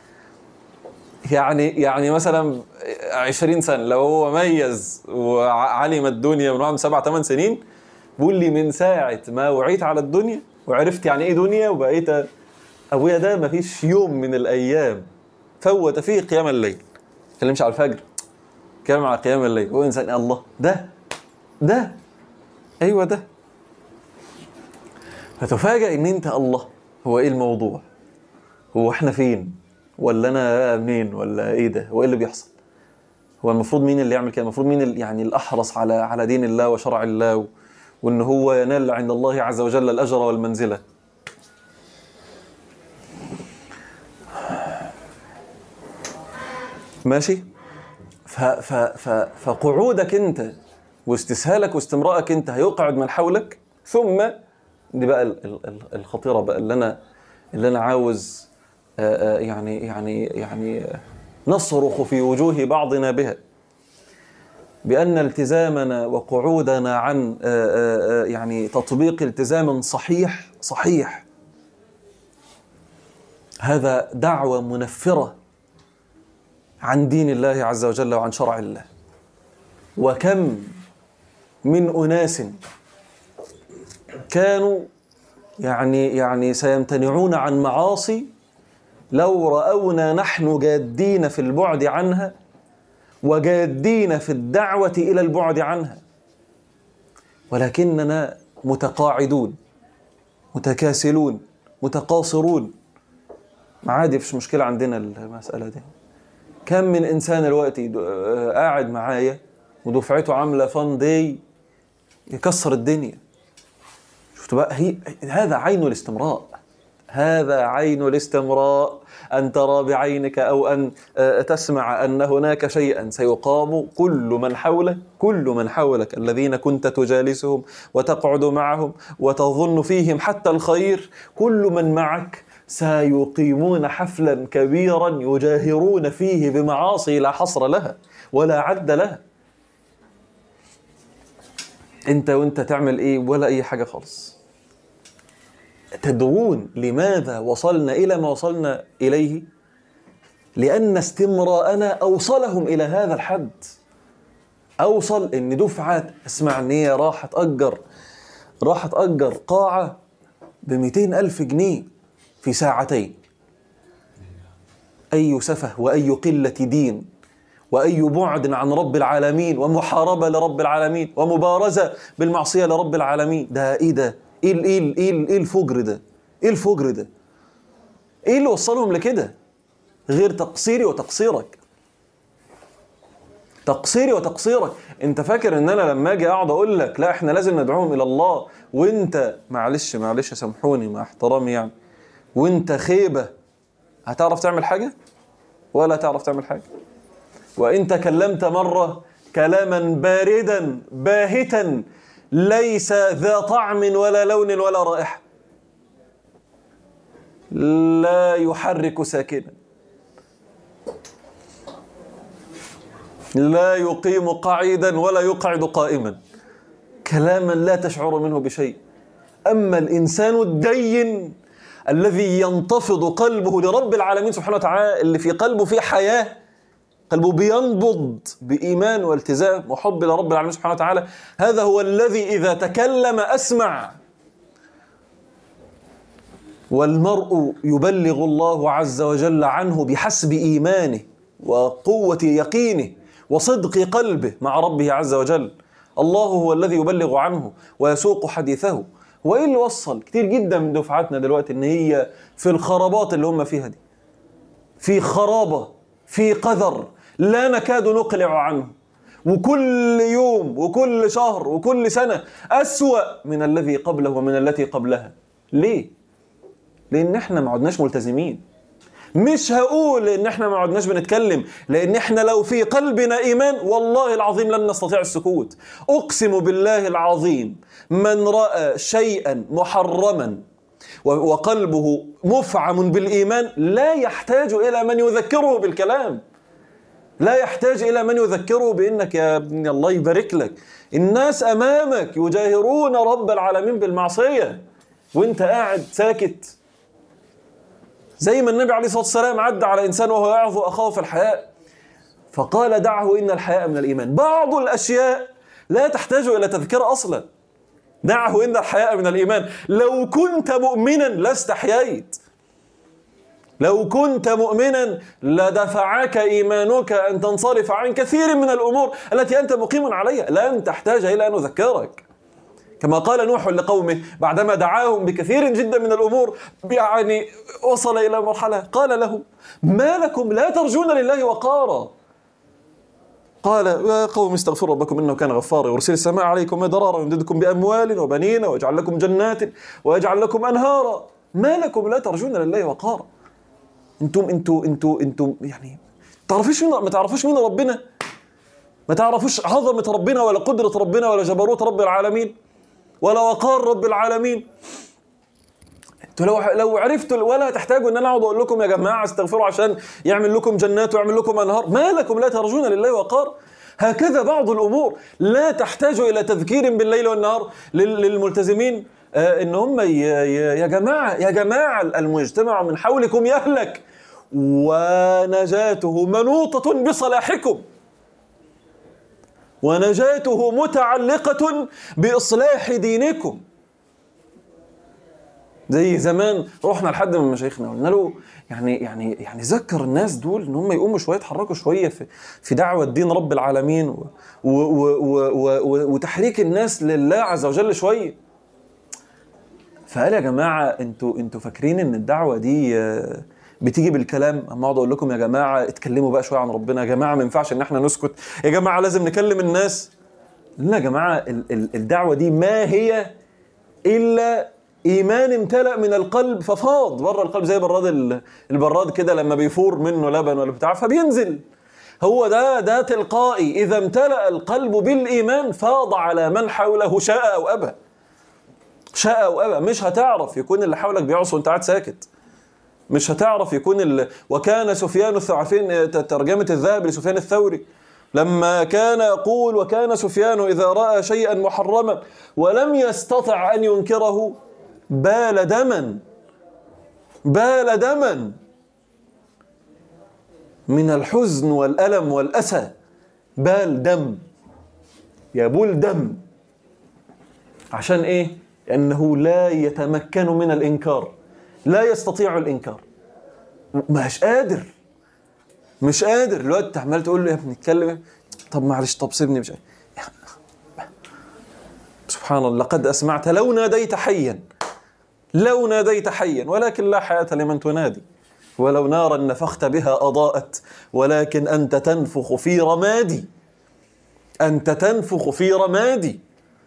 يعني يعني مثلا 20 سنه لو هو ميز وعلم الدنيا من وعنده سبع ثمان سنين بيقول لي من ساعه ما وعيت على الدنيا وعرفت يعني ايه دنيا وبقيت ابويا ده ما فيش يوم من الايام فوت فيه قيام الليل ما تكلمش على الفجر كلام على قيام الليل هو انسان الله ده ده ايوه ده فتفاجئ ان انت الله هو ايه الموضوع هو احنا فين ولا انا منين ولا ايه ده هو ايه اللي بيحصل هو المفروض مين اللي يعمل كده المفروض مين اللي يعني الاحرص على على دين الله وشرع الله و... وان هو ينال عند الله عز وجل الاجر والمنزله ماشي ف ف ف فقعودك انت واستسهالك واستمرائك انت هيقعد من حولك ثم دي بقى ال- ال- ال- الخطيره بقى اللي انا اللي انا عاوز آه، آه، يعني يعني يعني آه، نصرخ في وجوه بعضنا بها بأن التزامنا وقعودنا عن آه، آه، آه، يعني تطبيق التزام صحيح صحيح هذا دعوة منفرة عن دين الله عز وجل وعن شرع الله وكم من أناس كانوا يعني يعني سيمتنعون عن معاصي لو رأونا نحن جادين في البعد عنها وجادين في الدعوة إلى البعد عنها ولكننا متقاعدون متكاسلون متقاصرون ما عادي فيش مشكلة عندنا المسألة دي كم من إنسان دلوقتي د- آه، قاعد معايا ودفعته عاملة فان داي يكسر الدنيا شفتوا بقى هي هذا عين الاستمراء هذا عين الاستمراء أن ترى بعينك أو أن آه، تسمع أن هناك شيئا سيقام كل من حولك كل من حولك الذين كنت تجالسهم وتقعد معهم وتظن فيهم حتى الخير كل من معك سيقيمون حفلا كبيرا يجاهرون فيه بمعاصي لا حصر لها ولا عد لها انت وانت تعمل ايه ولا اي حاجه خالص تدرون لماذا وصلنا الى ما وصلنا اليه لأن استمراءنا أوصلهم إلى هذا الحد أوصل إن دفعة اسمع إن هي راح تأجر راح تأجر قاعة ب ألف جنيه في ساعتين أي سفه وأي قلة دين وأي بعد عن رب العالمين ومحاربة لرب العالمين ومبارزة بالمعصية لرب العالمين ده إيه ده؟ إيه إيه إيه, إيه الفجر ده؟ إيه الفجر ده؟ إيه اللي وصلهم لكده؟ غير تقصيري وتقصيرك تقصيري وتقصيرك انت فاكر ان انا لما اجي اقعد اقول لك لا احنا لازم ندعوهم الى الله وانت معلش معلش سامحوني مع احترامي يعني وانت خيبه هتعرف تعمل حاجه ولا تعرف تعمل حاجه وان تكلمت مره كلاما باردا باهتا ليس ذا طعم ولا لون ولا رائحه لا يحرك ساكنا لا يقيم قعيدا ولا يقعد قائما كلاما لا تشعر منه بشيء اما الانسان الدين الذي ينتفض قلبه لرب العالمين سبحانه وتعالى اللي في قلبه فيه حياه قلبه بينبض بايمان والتزام وحب لرب العالمين سبحانه وتعالى هذا هو الذي اذا تكلم اسمع والمرء يبلغ الله عز وجل عنه بحسب ايمانه وقوه يقينه وصدق قلبه مع ربه عز وجل الله هو الذي يبلغ عنه ويسوق حديثه وايه اللي وصل كتير جدا من دفعاتنا دلوقتي ان هي في الخرابات اللي هم فيها دي في خرابه في قذر لا نكاد نقلع عنه وكل يوم وكل شهر وكل سنه اسوا من الذي قبله ومن التي قبلها ليه لان احنا ما عدناش ملتزمين مش هقول ان احنا ما عدناش بنتكلم لان احنا لو في قلبنا ايمان والله العظيم لن نستطيع السكوت اقسم بالله العظيم من راى شيئا محرما وقلبه مفعم بالايمان لا يحتاج الى من يذكره بالكلام لا يحتاج الى من يذكره بانك يا ابني الله يبارك لك الناس امامك يجاهرون رب العالمين بالمعصيه وانت قاعد ساكت زي ما النبي عليه الصلاه والسلام عدى على انسان وهو يعظ اخاه في الحياء فقال دعه ان الحياء من الايمان بعض الاشياء لا تحتاج الى تذكره اصلا دعه ان الحياء من الايمان لو كنت مؤمنا لاستحييت لو كنت مؤمنا لدفعك ايمانك ان تنصرف عن كثير من الامور التي انت مقيم عليها لن تحتاج الى ان اذكرك كما قال نوح لقومه بعدما دعاهم بكثير جدا من الامور يعني وصل الى مرحله قال لهم ما لكم لا ترجون لله وقارا قال يا قوم استغفروا ربكم انه كان غفارا يرسل السماء عليكم مدرارا ويمددكم باموال وبنين ويجعل لكم جنات ويجعل لكم انهارا ما لكم لا ترجون لله وقارا انتم انتم انتم انتم يعني تعرفوش مين ما تعرفوش مين ربنا ما تعرفوش عظمه ربنا ولا قدره ربنا ولا جبروت رب العالمين ولا وقار رب العالمين انتوا لو لو عرفتوا ولا تحتاجوا ان انا اقعد اقول لكم يا جماعه استغفروا عشان يعمل لكم جنات ويعمل لكم انهار ما لكم لا ترجون لله وقار هكذا بعض الامور لا تحتاج الى تذكير بالليل والنهار للملتزمين آه ان هم يا جماعه يا جماعه المجتمع من حولكم يهلك ونجاته منوطه بصلاحكم ونجاته متعلقة بإصلاح دينكم زي زمان رحنا لحد من مشايخنا قلنا له يعني يعني يعني ذكر الناس دول ان هم يقوموا شويه يتحركوا شويه في في دعوه دين رب العالمين و و و و وتحريك الناس لله عز وجل شويه. فقال يا جماعه انتوا انتوا فاكرين ان الدعوه دي بتيجي بالكلام اما اقعد اقول لكم يا جماعه اتكلموا بقى شويه عن ربنا يا جماعه ما ينفعش ان احنا نسكت يا جماعه لازم نكلم الناس لا يا جماعه ال- ال- الدعوه دي ما هي الا ايمان امتلأ من القلب ففاض بره القلب زي براد ال- البراد كده لما بيفور منه لبن ولا بتاع فبينزل هو ده ده تلقائي اذا امتلأ القلب بالايمان فاض على من حوله شاء او ابى شاء او ابى مش هتعرف يكون اللي حولك بيعصوا وانت قاعد ساكت مش هتعرف يكون ال... وكان سفيان الثعفين ترجمة الذهب لسفيان الثوري لما كان يقول وكان سفيان إذا رأى شيئا محرما ولم يستطع أن ينكره بال دما بال دما من الحزن والألم والأسى بال دم يبول دم عشان ايه لانه لا يتمكن من الانكار لا يستطيع الانكار مش قادر مش قادر الوقت عمال تقول له يا ابني اتكلم طب معلش طب سيبني مش سبحان الله لقد اسمعت لو ناديت حيا لو ناديت حيا ولكن لا حياة لمن تنادي ولو نارا نفخت بها أضاءت ولكن أنت تنفخ في رمادي أنت تنفخ في رمادي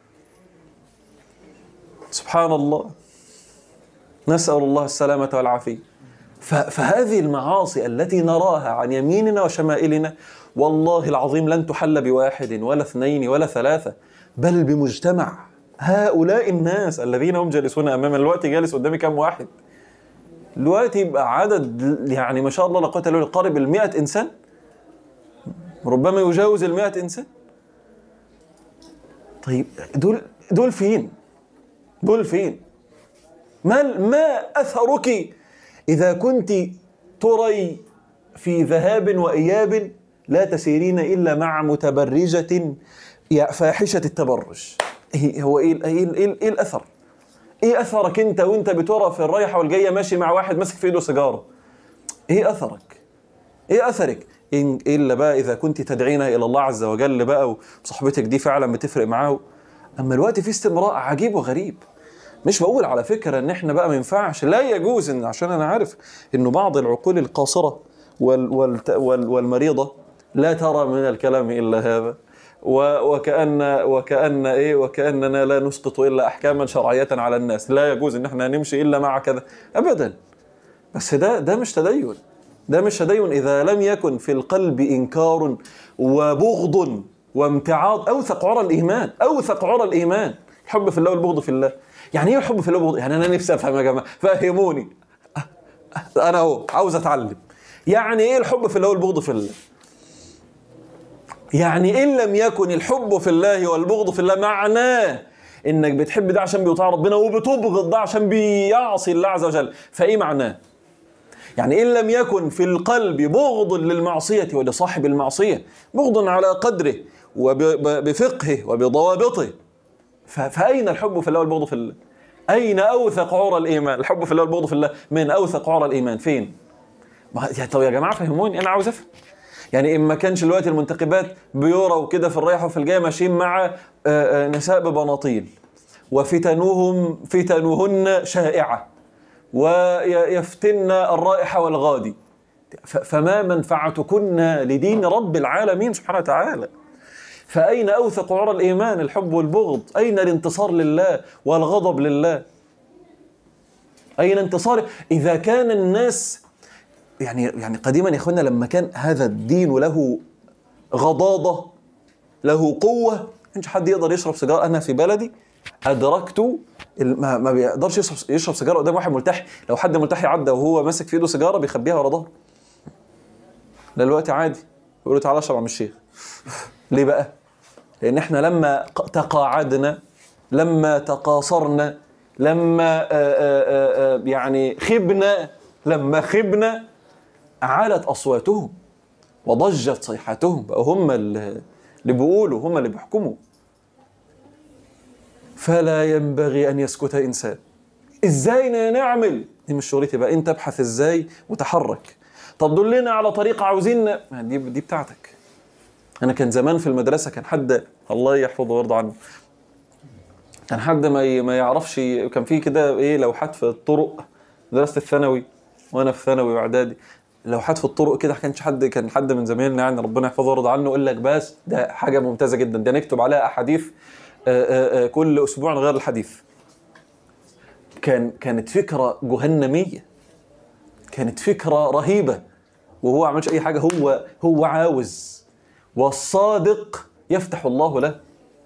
سبحان الله نسأل الله السلامة والعافية فهذه المعاصي التي نراها عن يميننا وشمائلنا والله العظيم لن تحل بواحد ولا اثنين ولا ثلاثة بل بمجتمع هؤلاء الناس الذين هم جالسون امامنا الوقت جالس قدامي كم واحد دلوقتي يبقى عدد يعني ما شاء الله لا قوه الا بالله قارب ال 100 انسان ربما يجاوز ال 100 انسان طيب دول دول فين؟ دول فين؟ ما ما اثرك اذا كنت تري في ذهاب واياب لا تسيرين الا مع متبرجه فاحشه التبرج هو ايه ايه ايه, إيه الاثر؟ ايه اثرك انت وانت بترى في الرايحه والجايه ماشي مع واحد ماسك في ايده سيجاره؟ ايه اثرك؟ ايه اثرك؟ إن الا بقى اذا كنت تدعين الى الله عز وجل بقى وصحبتك دي فعلا بتفرق معاه اما الوقت في استمراء عجيب وغريب مش بقول على فكره ان احنا بقى ما ينفعش لا يجوز ان عشان انا عارف انه بعض العقول القاصره وال وال وال والمريضه لا ترى من الكلام الا هذا وكأن وكأن ايه وكأننا لا نسقط الا احكاما شرعية على الناس، لا يجوز ان احنا نمشي الا مع كذا، ابدا. بس ده ده مش تدين. ده مش تدين اذا لم يكن في القلب انكار وبغض وامتعاض اوثق عرى الايمان، اوثق عرى الايمان، الحب في الله والبغض في الله. يعني ايه الحب في الله والبغض؟ يعني انا نفسي افهم يا جماعه، فهموني. انا اهو عاوز اتعلم. يعني ايه الحب في الله والبغض في الله؟ يعني ان لم يكن الحب في الله والبغض في الله معناه انك بتحب ده عشان بيطاع ربنا وبتبغض ده عشان بيعصي الله عز وجل فايه معناه يعني ان لم يكن في القلب بغض للمعصيه ولصاحب المعصيه بغض على قدره وبفقهه وبضوابطه فاين الحب في الله والبغض في الله اين اوثق عرى الايمان الحب في الله والبغض في الله من اوثق عرى الايمان فين طب يا جماعه فهموني انا عاوز افهم يعني ان ما كانش دلوقتي المنتخبات بيورا وكده في الرايحه وفي الجايه ماشيين مع نساء ببناطيل وفتنهم فتنهن شائعه ويفتن الرائحه والغادي فما منفعتكن لدين رب العالمين سبحانه وتعالى فأين أوثق عرى الإيمان الحب والبغض أين الانتصار لله والغضب لله أين انتصار إذا كان الناس يعني يعني قديما يا اخوانا لما كان هذا الدين له غضاضه له قوه ما كانش حد يقدر يشرب سيجاره انا في بلدي ادركت ما, ما بيقدرش يشرب, يشرب سيجاره قدام واحد ملتحي لو حد ملتحي عدى وهو ماسك في ايده سيجاره بيخبيها ورا ظهره دلوقتي عادي يقول له تعالى اشرب عم الشيخ ليه بقى؟ لان احنا لما تقاعدنا لما تقاصرنا لما آآ آآ يعني خبنا لما خبنا علت اصواتهم وضجت صيحتهم بقوا هم اللي بيقولوا هم اللي بيحكموا فلا ينبغي ان يسكت انسان ازاي نعمل دي مش شغلتي بقى انت ابحث ازاي وتحرك طب دلنا على طريقه عاوزين دي دي بتاعتك انا كان زمان في المدرسه كان حد الله يحفظه ويرضى عنه كان حد ما ما يعرفش كان في كده ايه لوحات في الطرق دراسه الثانوي وانا في ثانوي واعدادي لوحات في الطرق كده كانش حد كان حد من زمايلنا يعني ربنا يحفظه ويرضى عنه يقول لك بس ده حاجه ممتازه جدا ده نكتب عليها احاديث آآ آآ كل اسبوع نغير الحديث كان كانت فكره جهنميه كانت فكره رهيبه وهو ما عملش اي حاجه هو هو عاوز والصادق يفتح الله له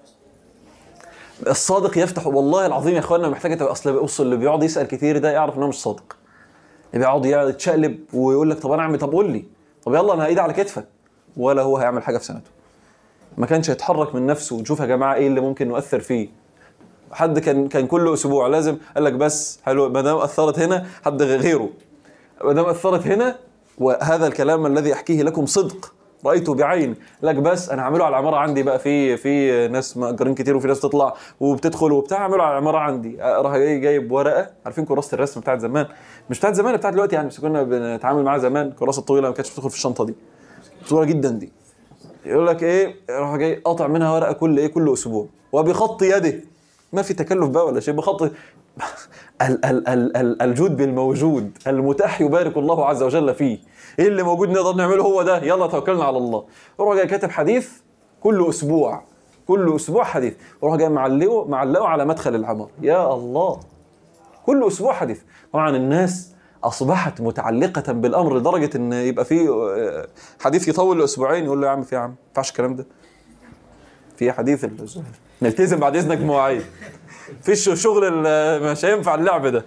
الصادق يفتح والله العظيم يا اخوانا محتاجه اصل بص اللي بيقعد يسال كتير ده يعرف ان هو مش صادق اللي بيقعد يتشقلب ويقول لك طب انا اعمل طب قول لي طب يلا انا ايدي على كتفك ولا هو هيعمل حاجه في سنته ما كانش يتحرك من نفسه ونشوف يا جماعه ايه اللي ممكن نؤثر فيه حد كان كان كل اسبوع لازم قال لك بس حلو ما دام اثرت هنا حد غيره ما دام اثرت هنا وهذا الكلام الذي احكيه لكم صدق رايته بعين لك بس انا هعمله على العماره عندي بقى في في ناس مأجرين كتير وفي ناس تطلع وبتدخل وبتاع اعمله على العماره عندي راح جاي جايب ورقه عارفين كراسه الرسم بتاعت زمان مش بتاعت زمان بتاعت دلوقتي يعني بس كنا بنتعامل معاها زمان الكراسه الطويله ما كانتش بتدخل في الشنطه دي صغيره جدا دي يقول لك ايه راح جاي قاطع منها ورقه كل ايه كل اسبوع وبخط يده ما في تكلف بقى ولا شيء بخط ال ال ال ال الجود بالموجود المتاح يبارك الله عز وجل فيه ايه اللي موجود نقدر نعمله هو ده يلا توكلنا على الله يروح جاي كاتب حديث كل اسبوع كل اسبوع حديث يروح جاي معلقه معلقه على مدخل العمار يا الله كل اسبوع حديث طبعا الناس اصبحت متعلقه بالامر لدرجه ان يبقى في حديث يطول لاسبوعين يقول له يا عم في يا عم ما ينفعش الكلام ده في حديث ال- نلتزم بعد اذنك بمواعيد فيش شغل ال- مش هينفع اللعب ده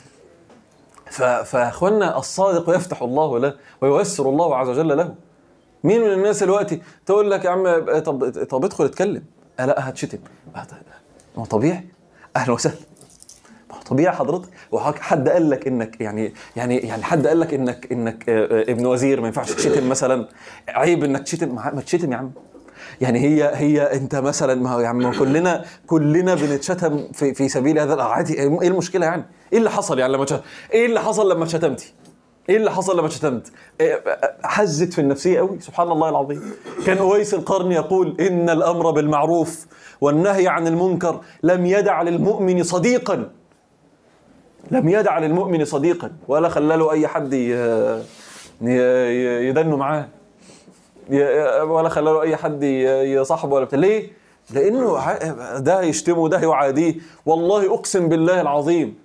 ف- فاخوانا الصادق يفتح الله له وييسر الله عز وجل له مين من الناس دلوقتي تقول لك يا عم طب طب ادخل اتكلم آه لا هتشتم آه طيب، ما هو طبيعي اهلا وسهلا ما هو طبيعي حضرتك وحضرتك حد قال لك انك يعني يعني يعني حد قال لك انك انك آه، آه، ابن وزير ما ينفعش تشتم مثلا عيب انك تشتم ما ما تشتم يا عم يعني هي هي انت مثلا ما هو يا عم كلنا كلنا بنتشتم في في سبيل هذا عادي ايه المشكله يعني؟ ايه اللي حصل يعني لما تشتم؟ ايه اللي حصل لما شتمتي؟ ايه اللي حصل لما شتمت؟ إيه، حزت في النفسيه قوي سبحان الله العظيم. كان اويس القرن يقول ان الامر بالمعروف والنهي عن المنكر لم يدع للمؤمن صديقا لم يدع للمؤمن صديقا ولا خلى له اي حد ي- ي- يدنوا معاه ي- ولا خلى له اي حد ي- يصاحبه ولا بتاع ليه؟ لانه ع- ده يشتمه ده يعاديه والله اقسم بالله العظيم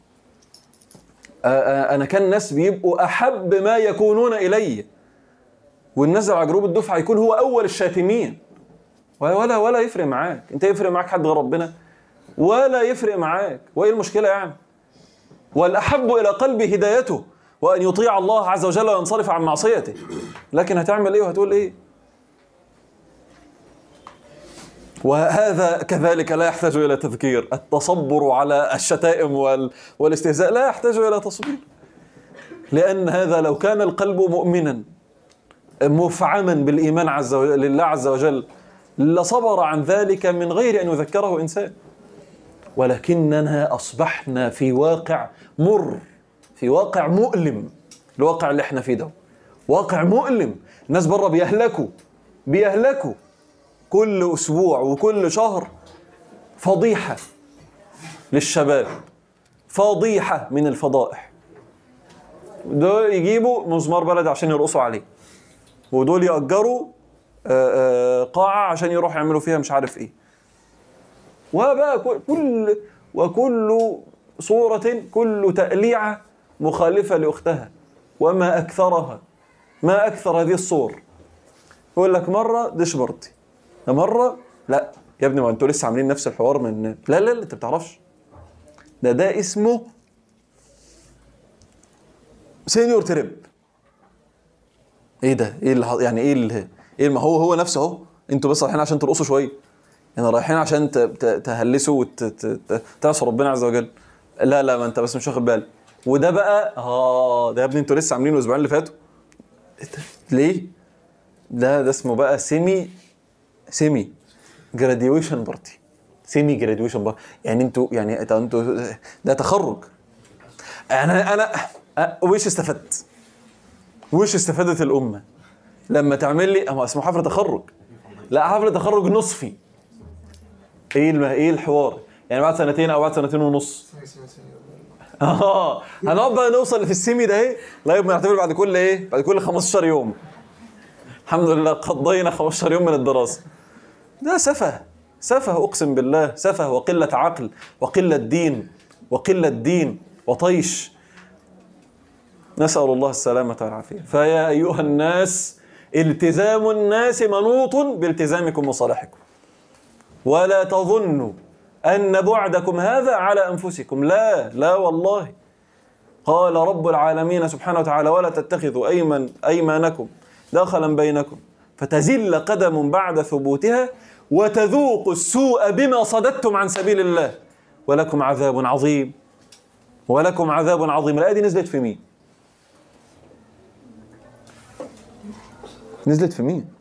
آه، آه، انا كان ناس بيبقوا احب ما يكونون الي والنزل على جروب الدفعه يكون هو اول الشاتمين ولا ولا يفرق معاك انت يفرق معاك حد غير ربنا ولا يفرق معاك وايه المشكله يعني والاحب الى قلبي هدايته وان يطيع الله عز وجل وينصرف عن معصيته لكن هتعمل ايه وهتقول ايه وهذا كذلك لا يحتاج الى تذكير التصبر على الشتائم وال... والاستهزاء لا يحتاج الى تصبير لان هذا لو كان القلب مؤمنا مفعما بالايمان عز وجل لله عز وجل لصبر عن ذلك من غير ان يذكره انسان ولكننا اصبحنا في واقع مر في واقع مؤلم الواقع اللي احنا فيه ده واقع مؤلم الناس بره بيهلكوا بيهلكوا كل اسبوع وكل شهر فضيحه للشباب فضيحه من الفضائح دول يجيبوا مزمار بلد عشان يرقصوا عليه ودول يأجروا آه، آه، قاعة عشان يروحوا يعملوا فيها مش عارف ايه وبقى كل- كل وكل صورة كل تأليعة مخالفة لأختها وما أكثرها ما أكثر هذه الصور يقول لك مرة دي شبرتي مرة لا يا ابني ما انتوا لسه عاملين نفس الحوار من لا لا لا انت بتعرفش ده ده اسمه سينيور تريب ايه ده ايه اللي ح- يعني ايه اللي ايه ما هو هو نفسه اهو انتوا بس رايحين عشان ترقصوا شويه يعني رايحين عشان ت- ت- تهلسوا وتعصوا ربنا عز وجل لا لا ما انت بس مش واخد بالك وده بقى اه ده يا ابني انتوا لسه عاملينه الاسبوعين اللي فاتوا إيه ده؟ ليه؟ ده ده اسمه بقى سيمي سيمي جراديويشن بارتي سيمي جراديويشن بارتي يعني انتوا يعني انتوا انتوا ده تخرج انا انا أ- وش استفدت؟ وش استفادت الامه؟ لما تعمل لي أما اسمه حفله تخرج لا حفله تخرج نصفي ايه الم... ايه الحوار؟ يعني بعد سنتين او بعد سنتين ونص اه هنقعد بقى نوصل في السيمي ده ايه لا يبقى نعتبر بعد كل ايه بعد كل 15 يوم الحمد لله قضينا 15 يوم من الدراسه ده سفه سفه اقسم بالله سفه وقله عقل وقله دين وقله دين وطيش نسال الله السلامه والعافيه فيا ايها الناس التزام الناس منوط بالتزامكم وصالحكم ولا تظنوا ان بعدكم هذا على انفسكم لا لا والله قال رب العالمين سبحانه وتعالى ولا تتخذوا أيمن أيمانكم دخلا بينكم فتزل قدم بعد ثبوتها وتذوقوا السوء بما صددتم عن سبيل الله ولكم عذاب عظيم ولكم عذاب عظيم الآية دي نزلت في مين؟ نزلت في مين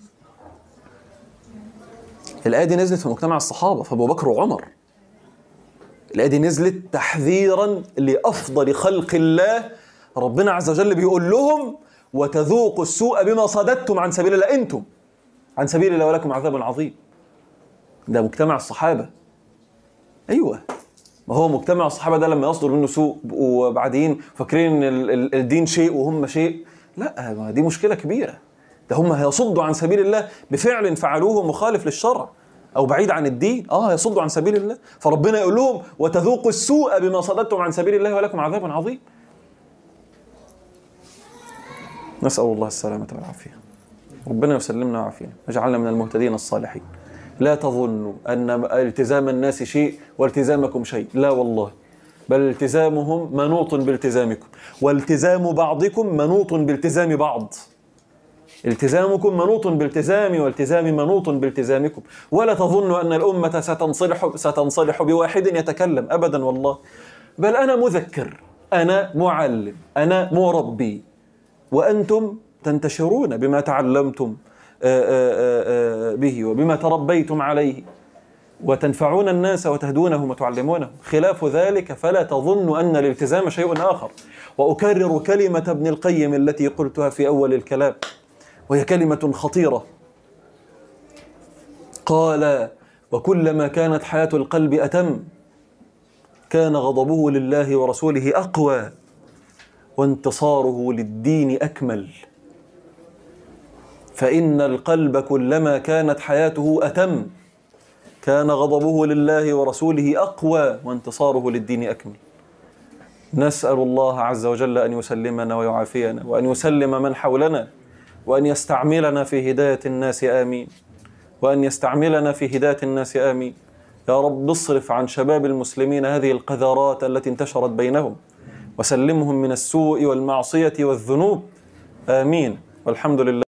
الآية دي نزلت في مجتمع الصحابة في أبو بكر وعمر الآية دي نزلت تحذيرا لأفضل خلق الله ربنا عز وجل بيقول لهم وتذوقوا السوء بما صددتم عن سبيل الله أنتم عن سبيل الله ولكم عذاب عظيم ده مجتمع الصحابة أيوة ما هو مجتمع الصحابة ده لما يصدر منه سوء وبعدين فاكرين ان ال- ال- الدين شيء وهم شيء لا ما دي مشكلة كبيرة ده هم هيصدوا عن سبيل الله بفعل فعلوه مخالف للشرع او بعيد عن الدين اه هيصدوا عن سبيل الله فربنا يقول لهم وتذوقوا السوء بما صددتم عن سبيل الله ولكم عذاب عظيم نسأل الله السلامة والعافية ربنا يسلمنا ويعافينا يجعلنا من المهتدين الصالحين لا تظنوا أن التزام الناس شيء والتزامكم شيء لا والله بل التزامهم منوط بالتزامكم والتزام بعضكم منوط بالتزام بعض التزامكم منوط بالتزامي والتزامي منوط بالتزامكم ولا تظنوا أن الأمة ستنصلح ستنصلح بواحد يتكلم أبدا والله بل أنا مذكر أنا معلم أنا مربي وأنتم تنتشرون بما تعلمتم آه، آه، آه، به وبما تربيتم عليه وتنفعون الناس وتهدونهم وتعلمونهم خلاف ذلك فلا تظن أن الالتزام شيء آخر وأكرر كلمة ابن القيم التي قلتها في أول الكلام وهي كلمة خطيرة قال وكلما كانت حياة القلب أتم كان غضبه لله ورسوله أقوى وانتصاره للدين أكمل فإن القلب كلما كانت حياته أتم كان غضبه لله ورسوله أقوى وانتصاره للدين أكمل نسأل الله عز وجل أن يسلمنا ويعافينا وأن يسلم من حولنا وأن يستعملنا في هداية الناس آمين وأن يستعملنا في هداية الناس آمين يا رب اصرف عن شباب المسلمين هذه القذرات التي انتشرت بينهم وسلمهم من السوء والمعصية والذنوب آمين والحمد لله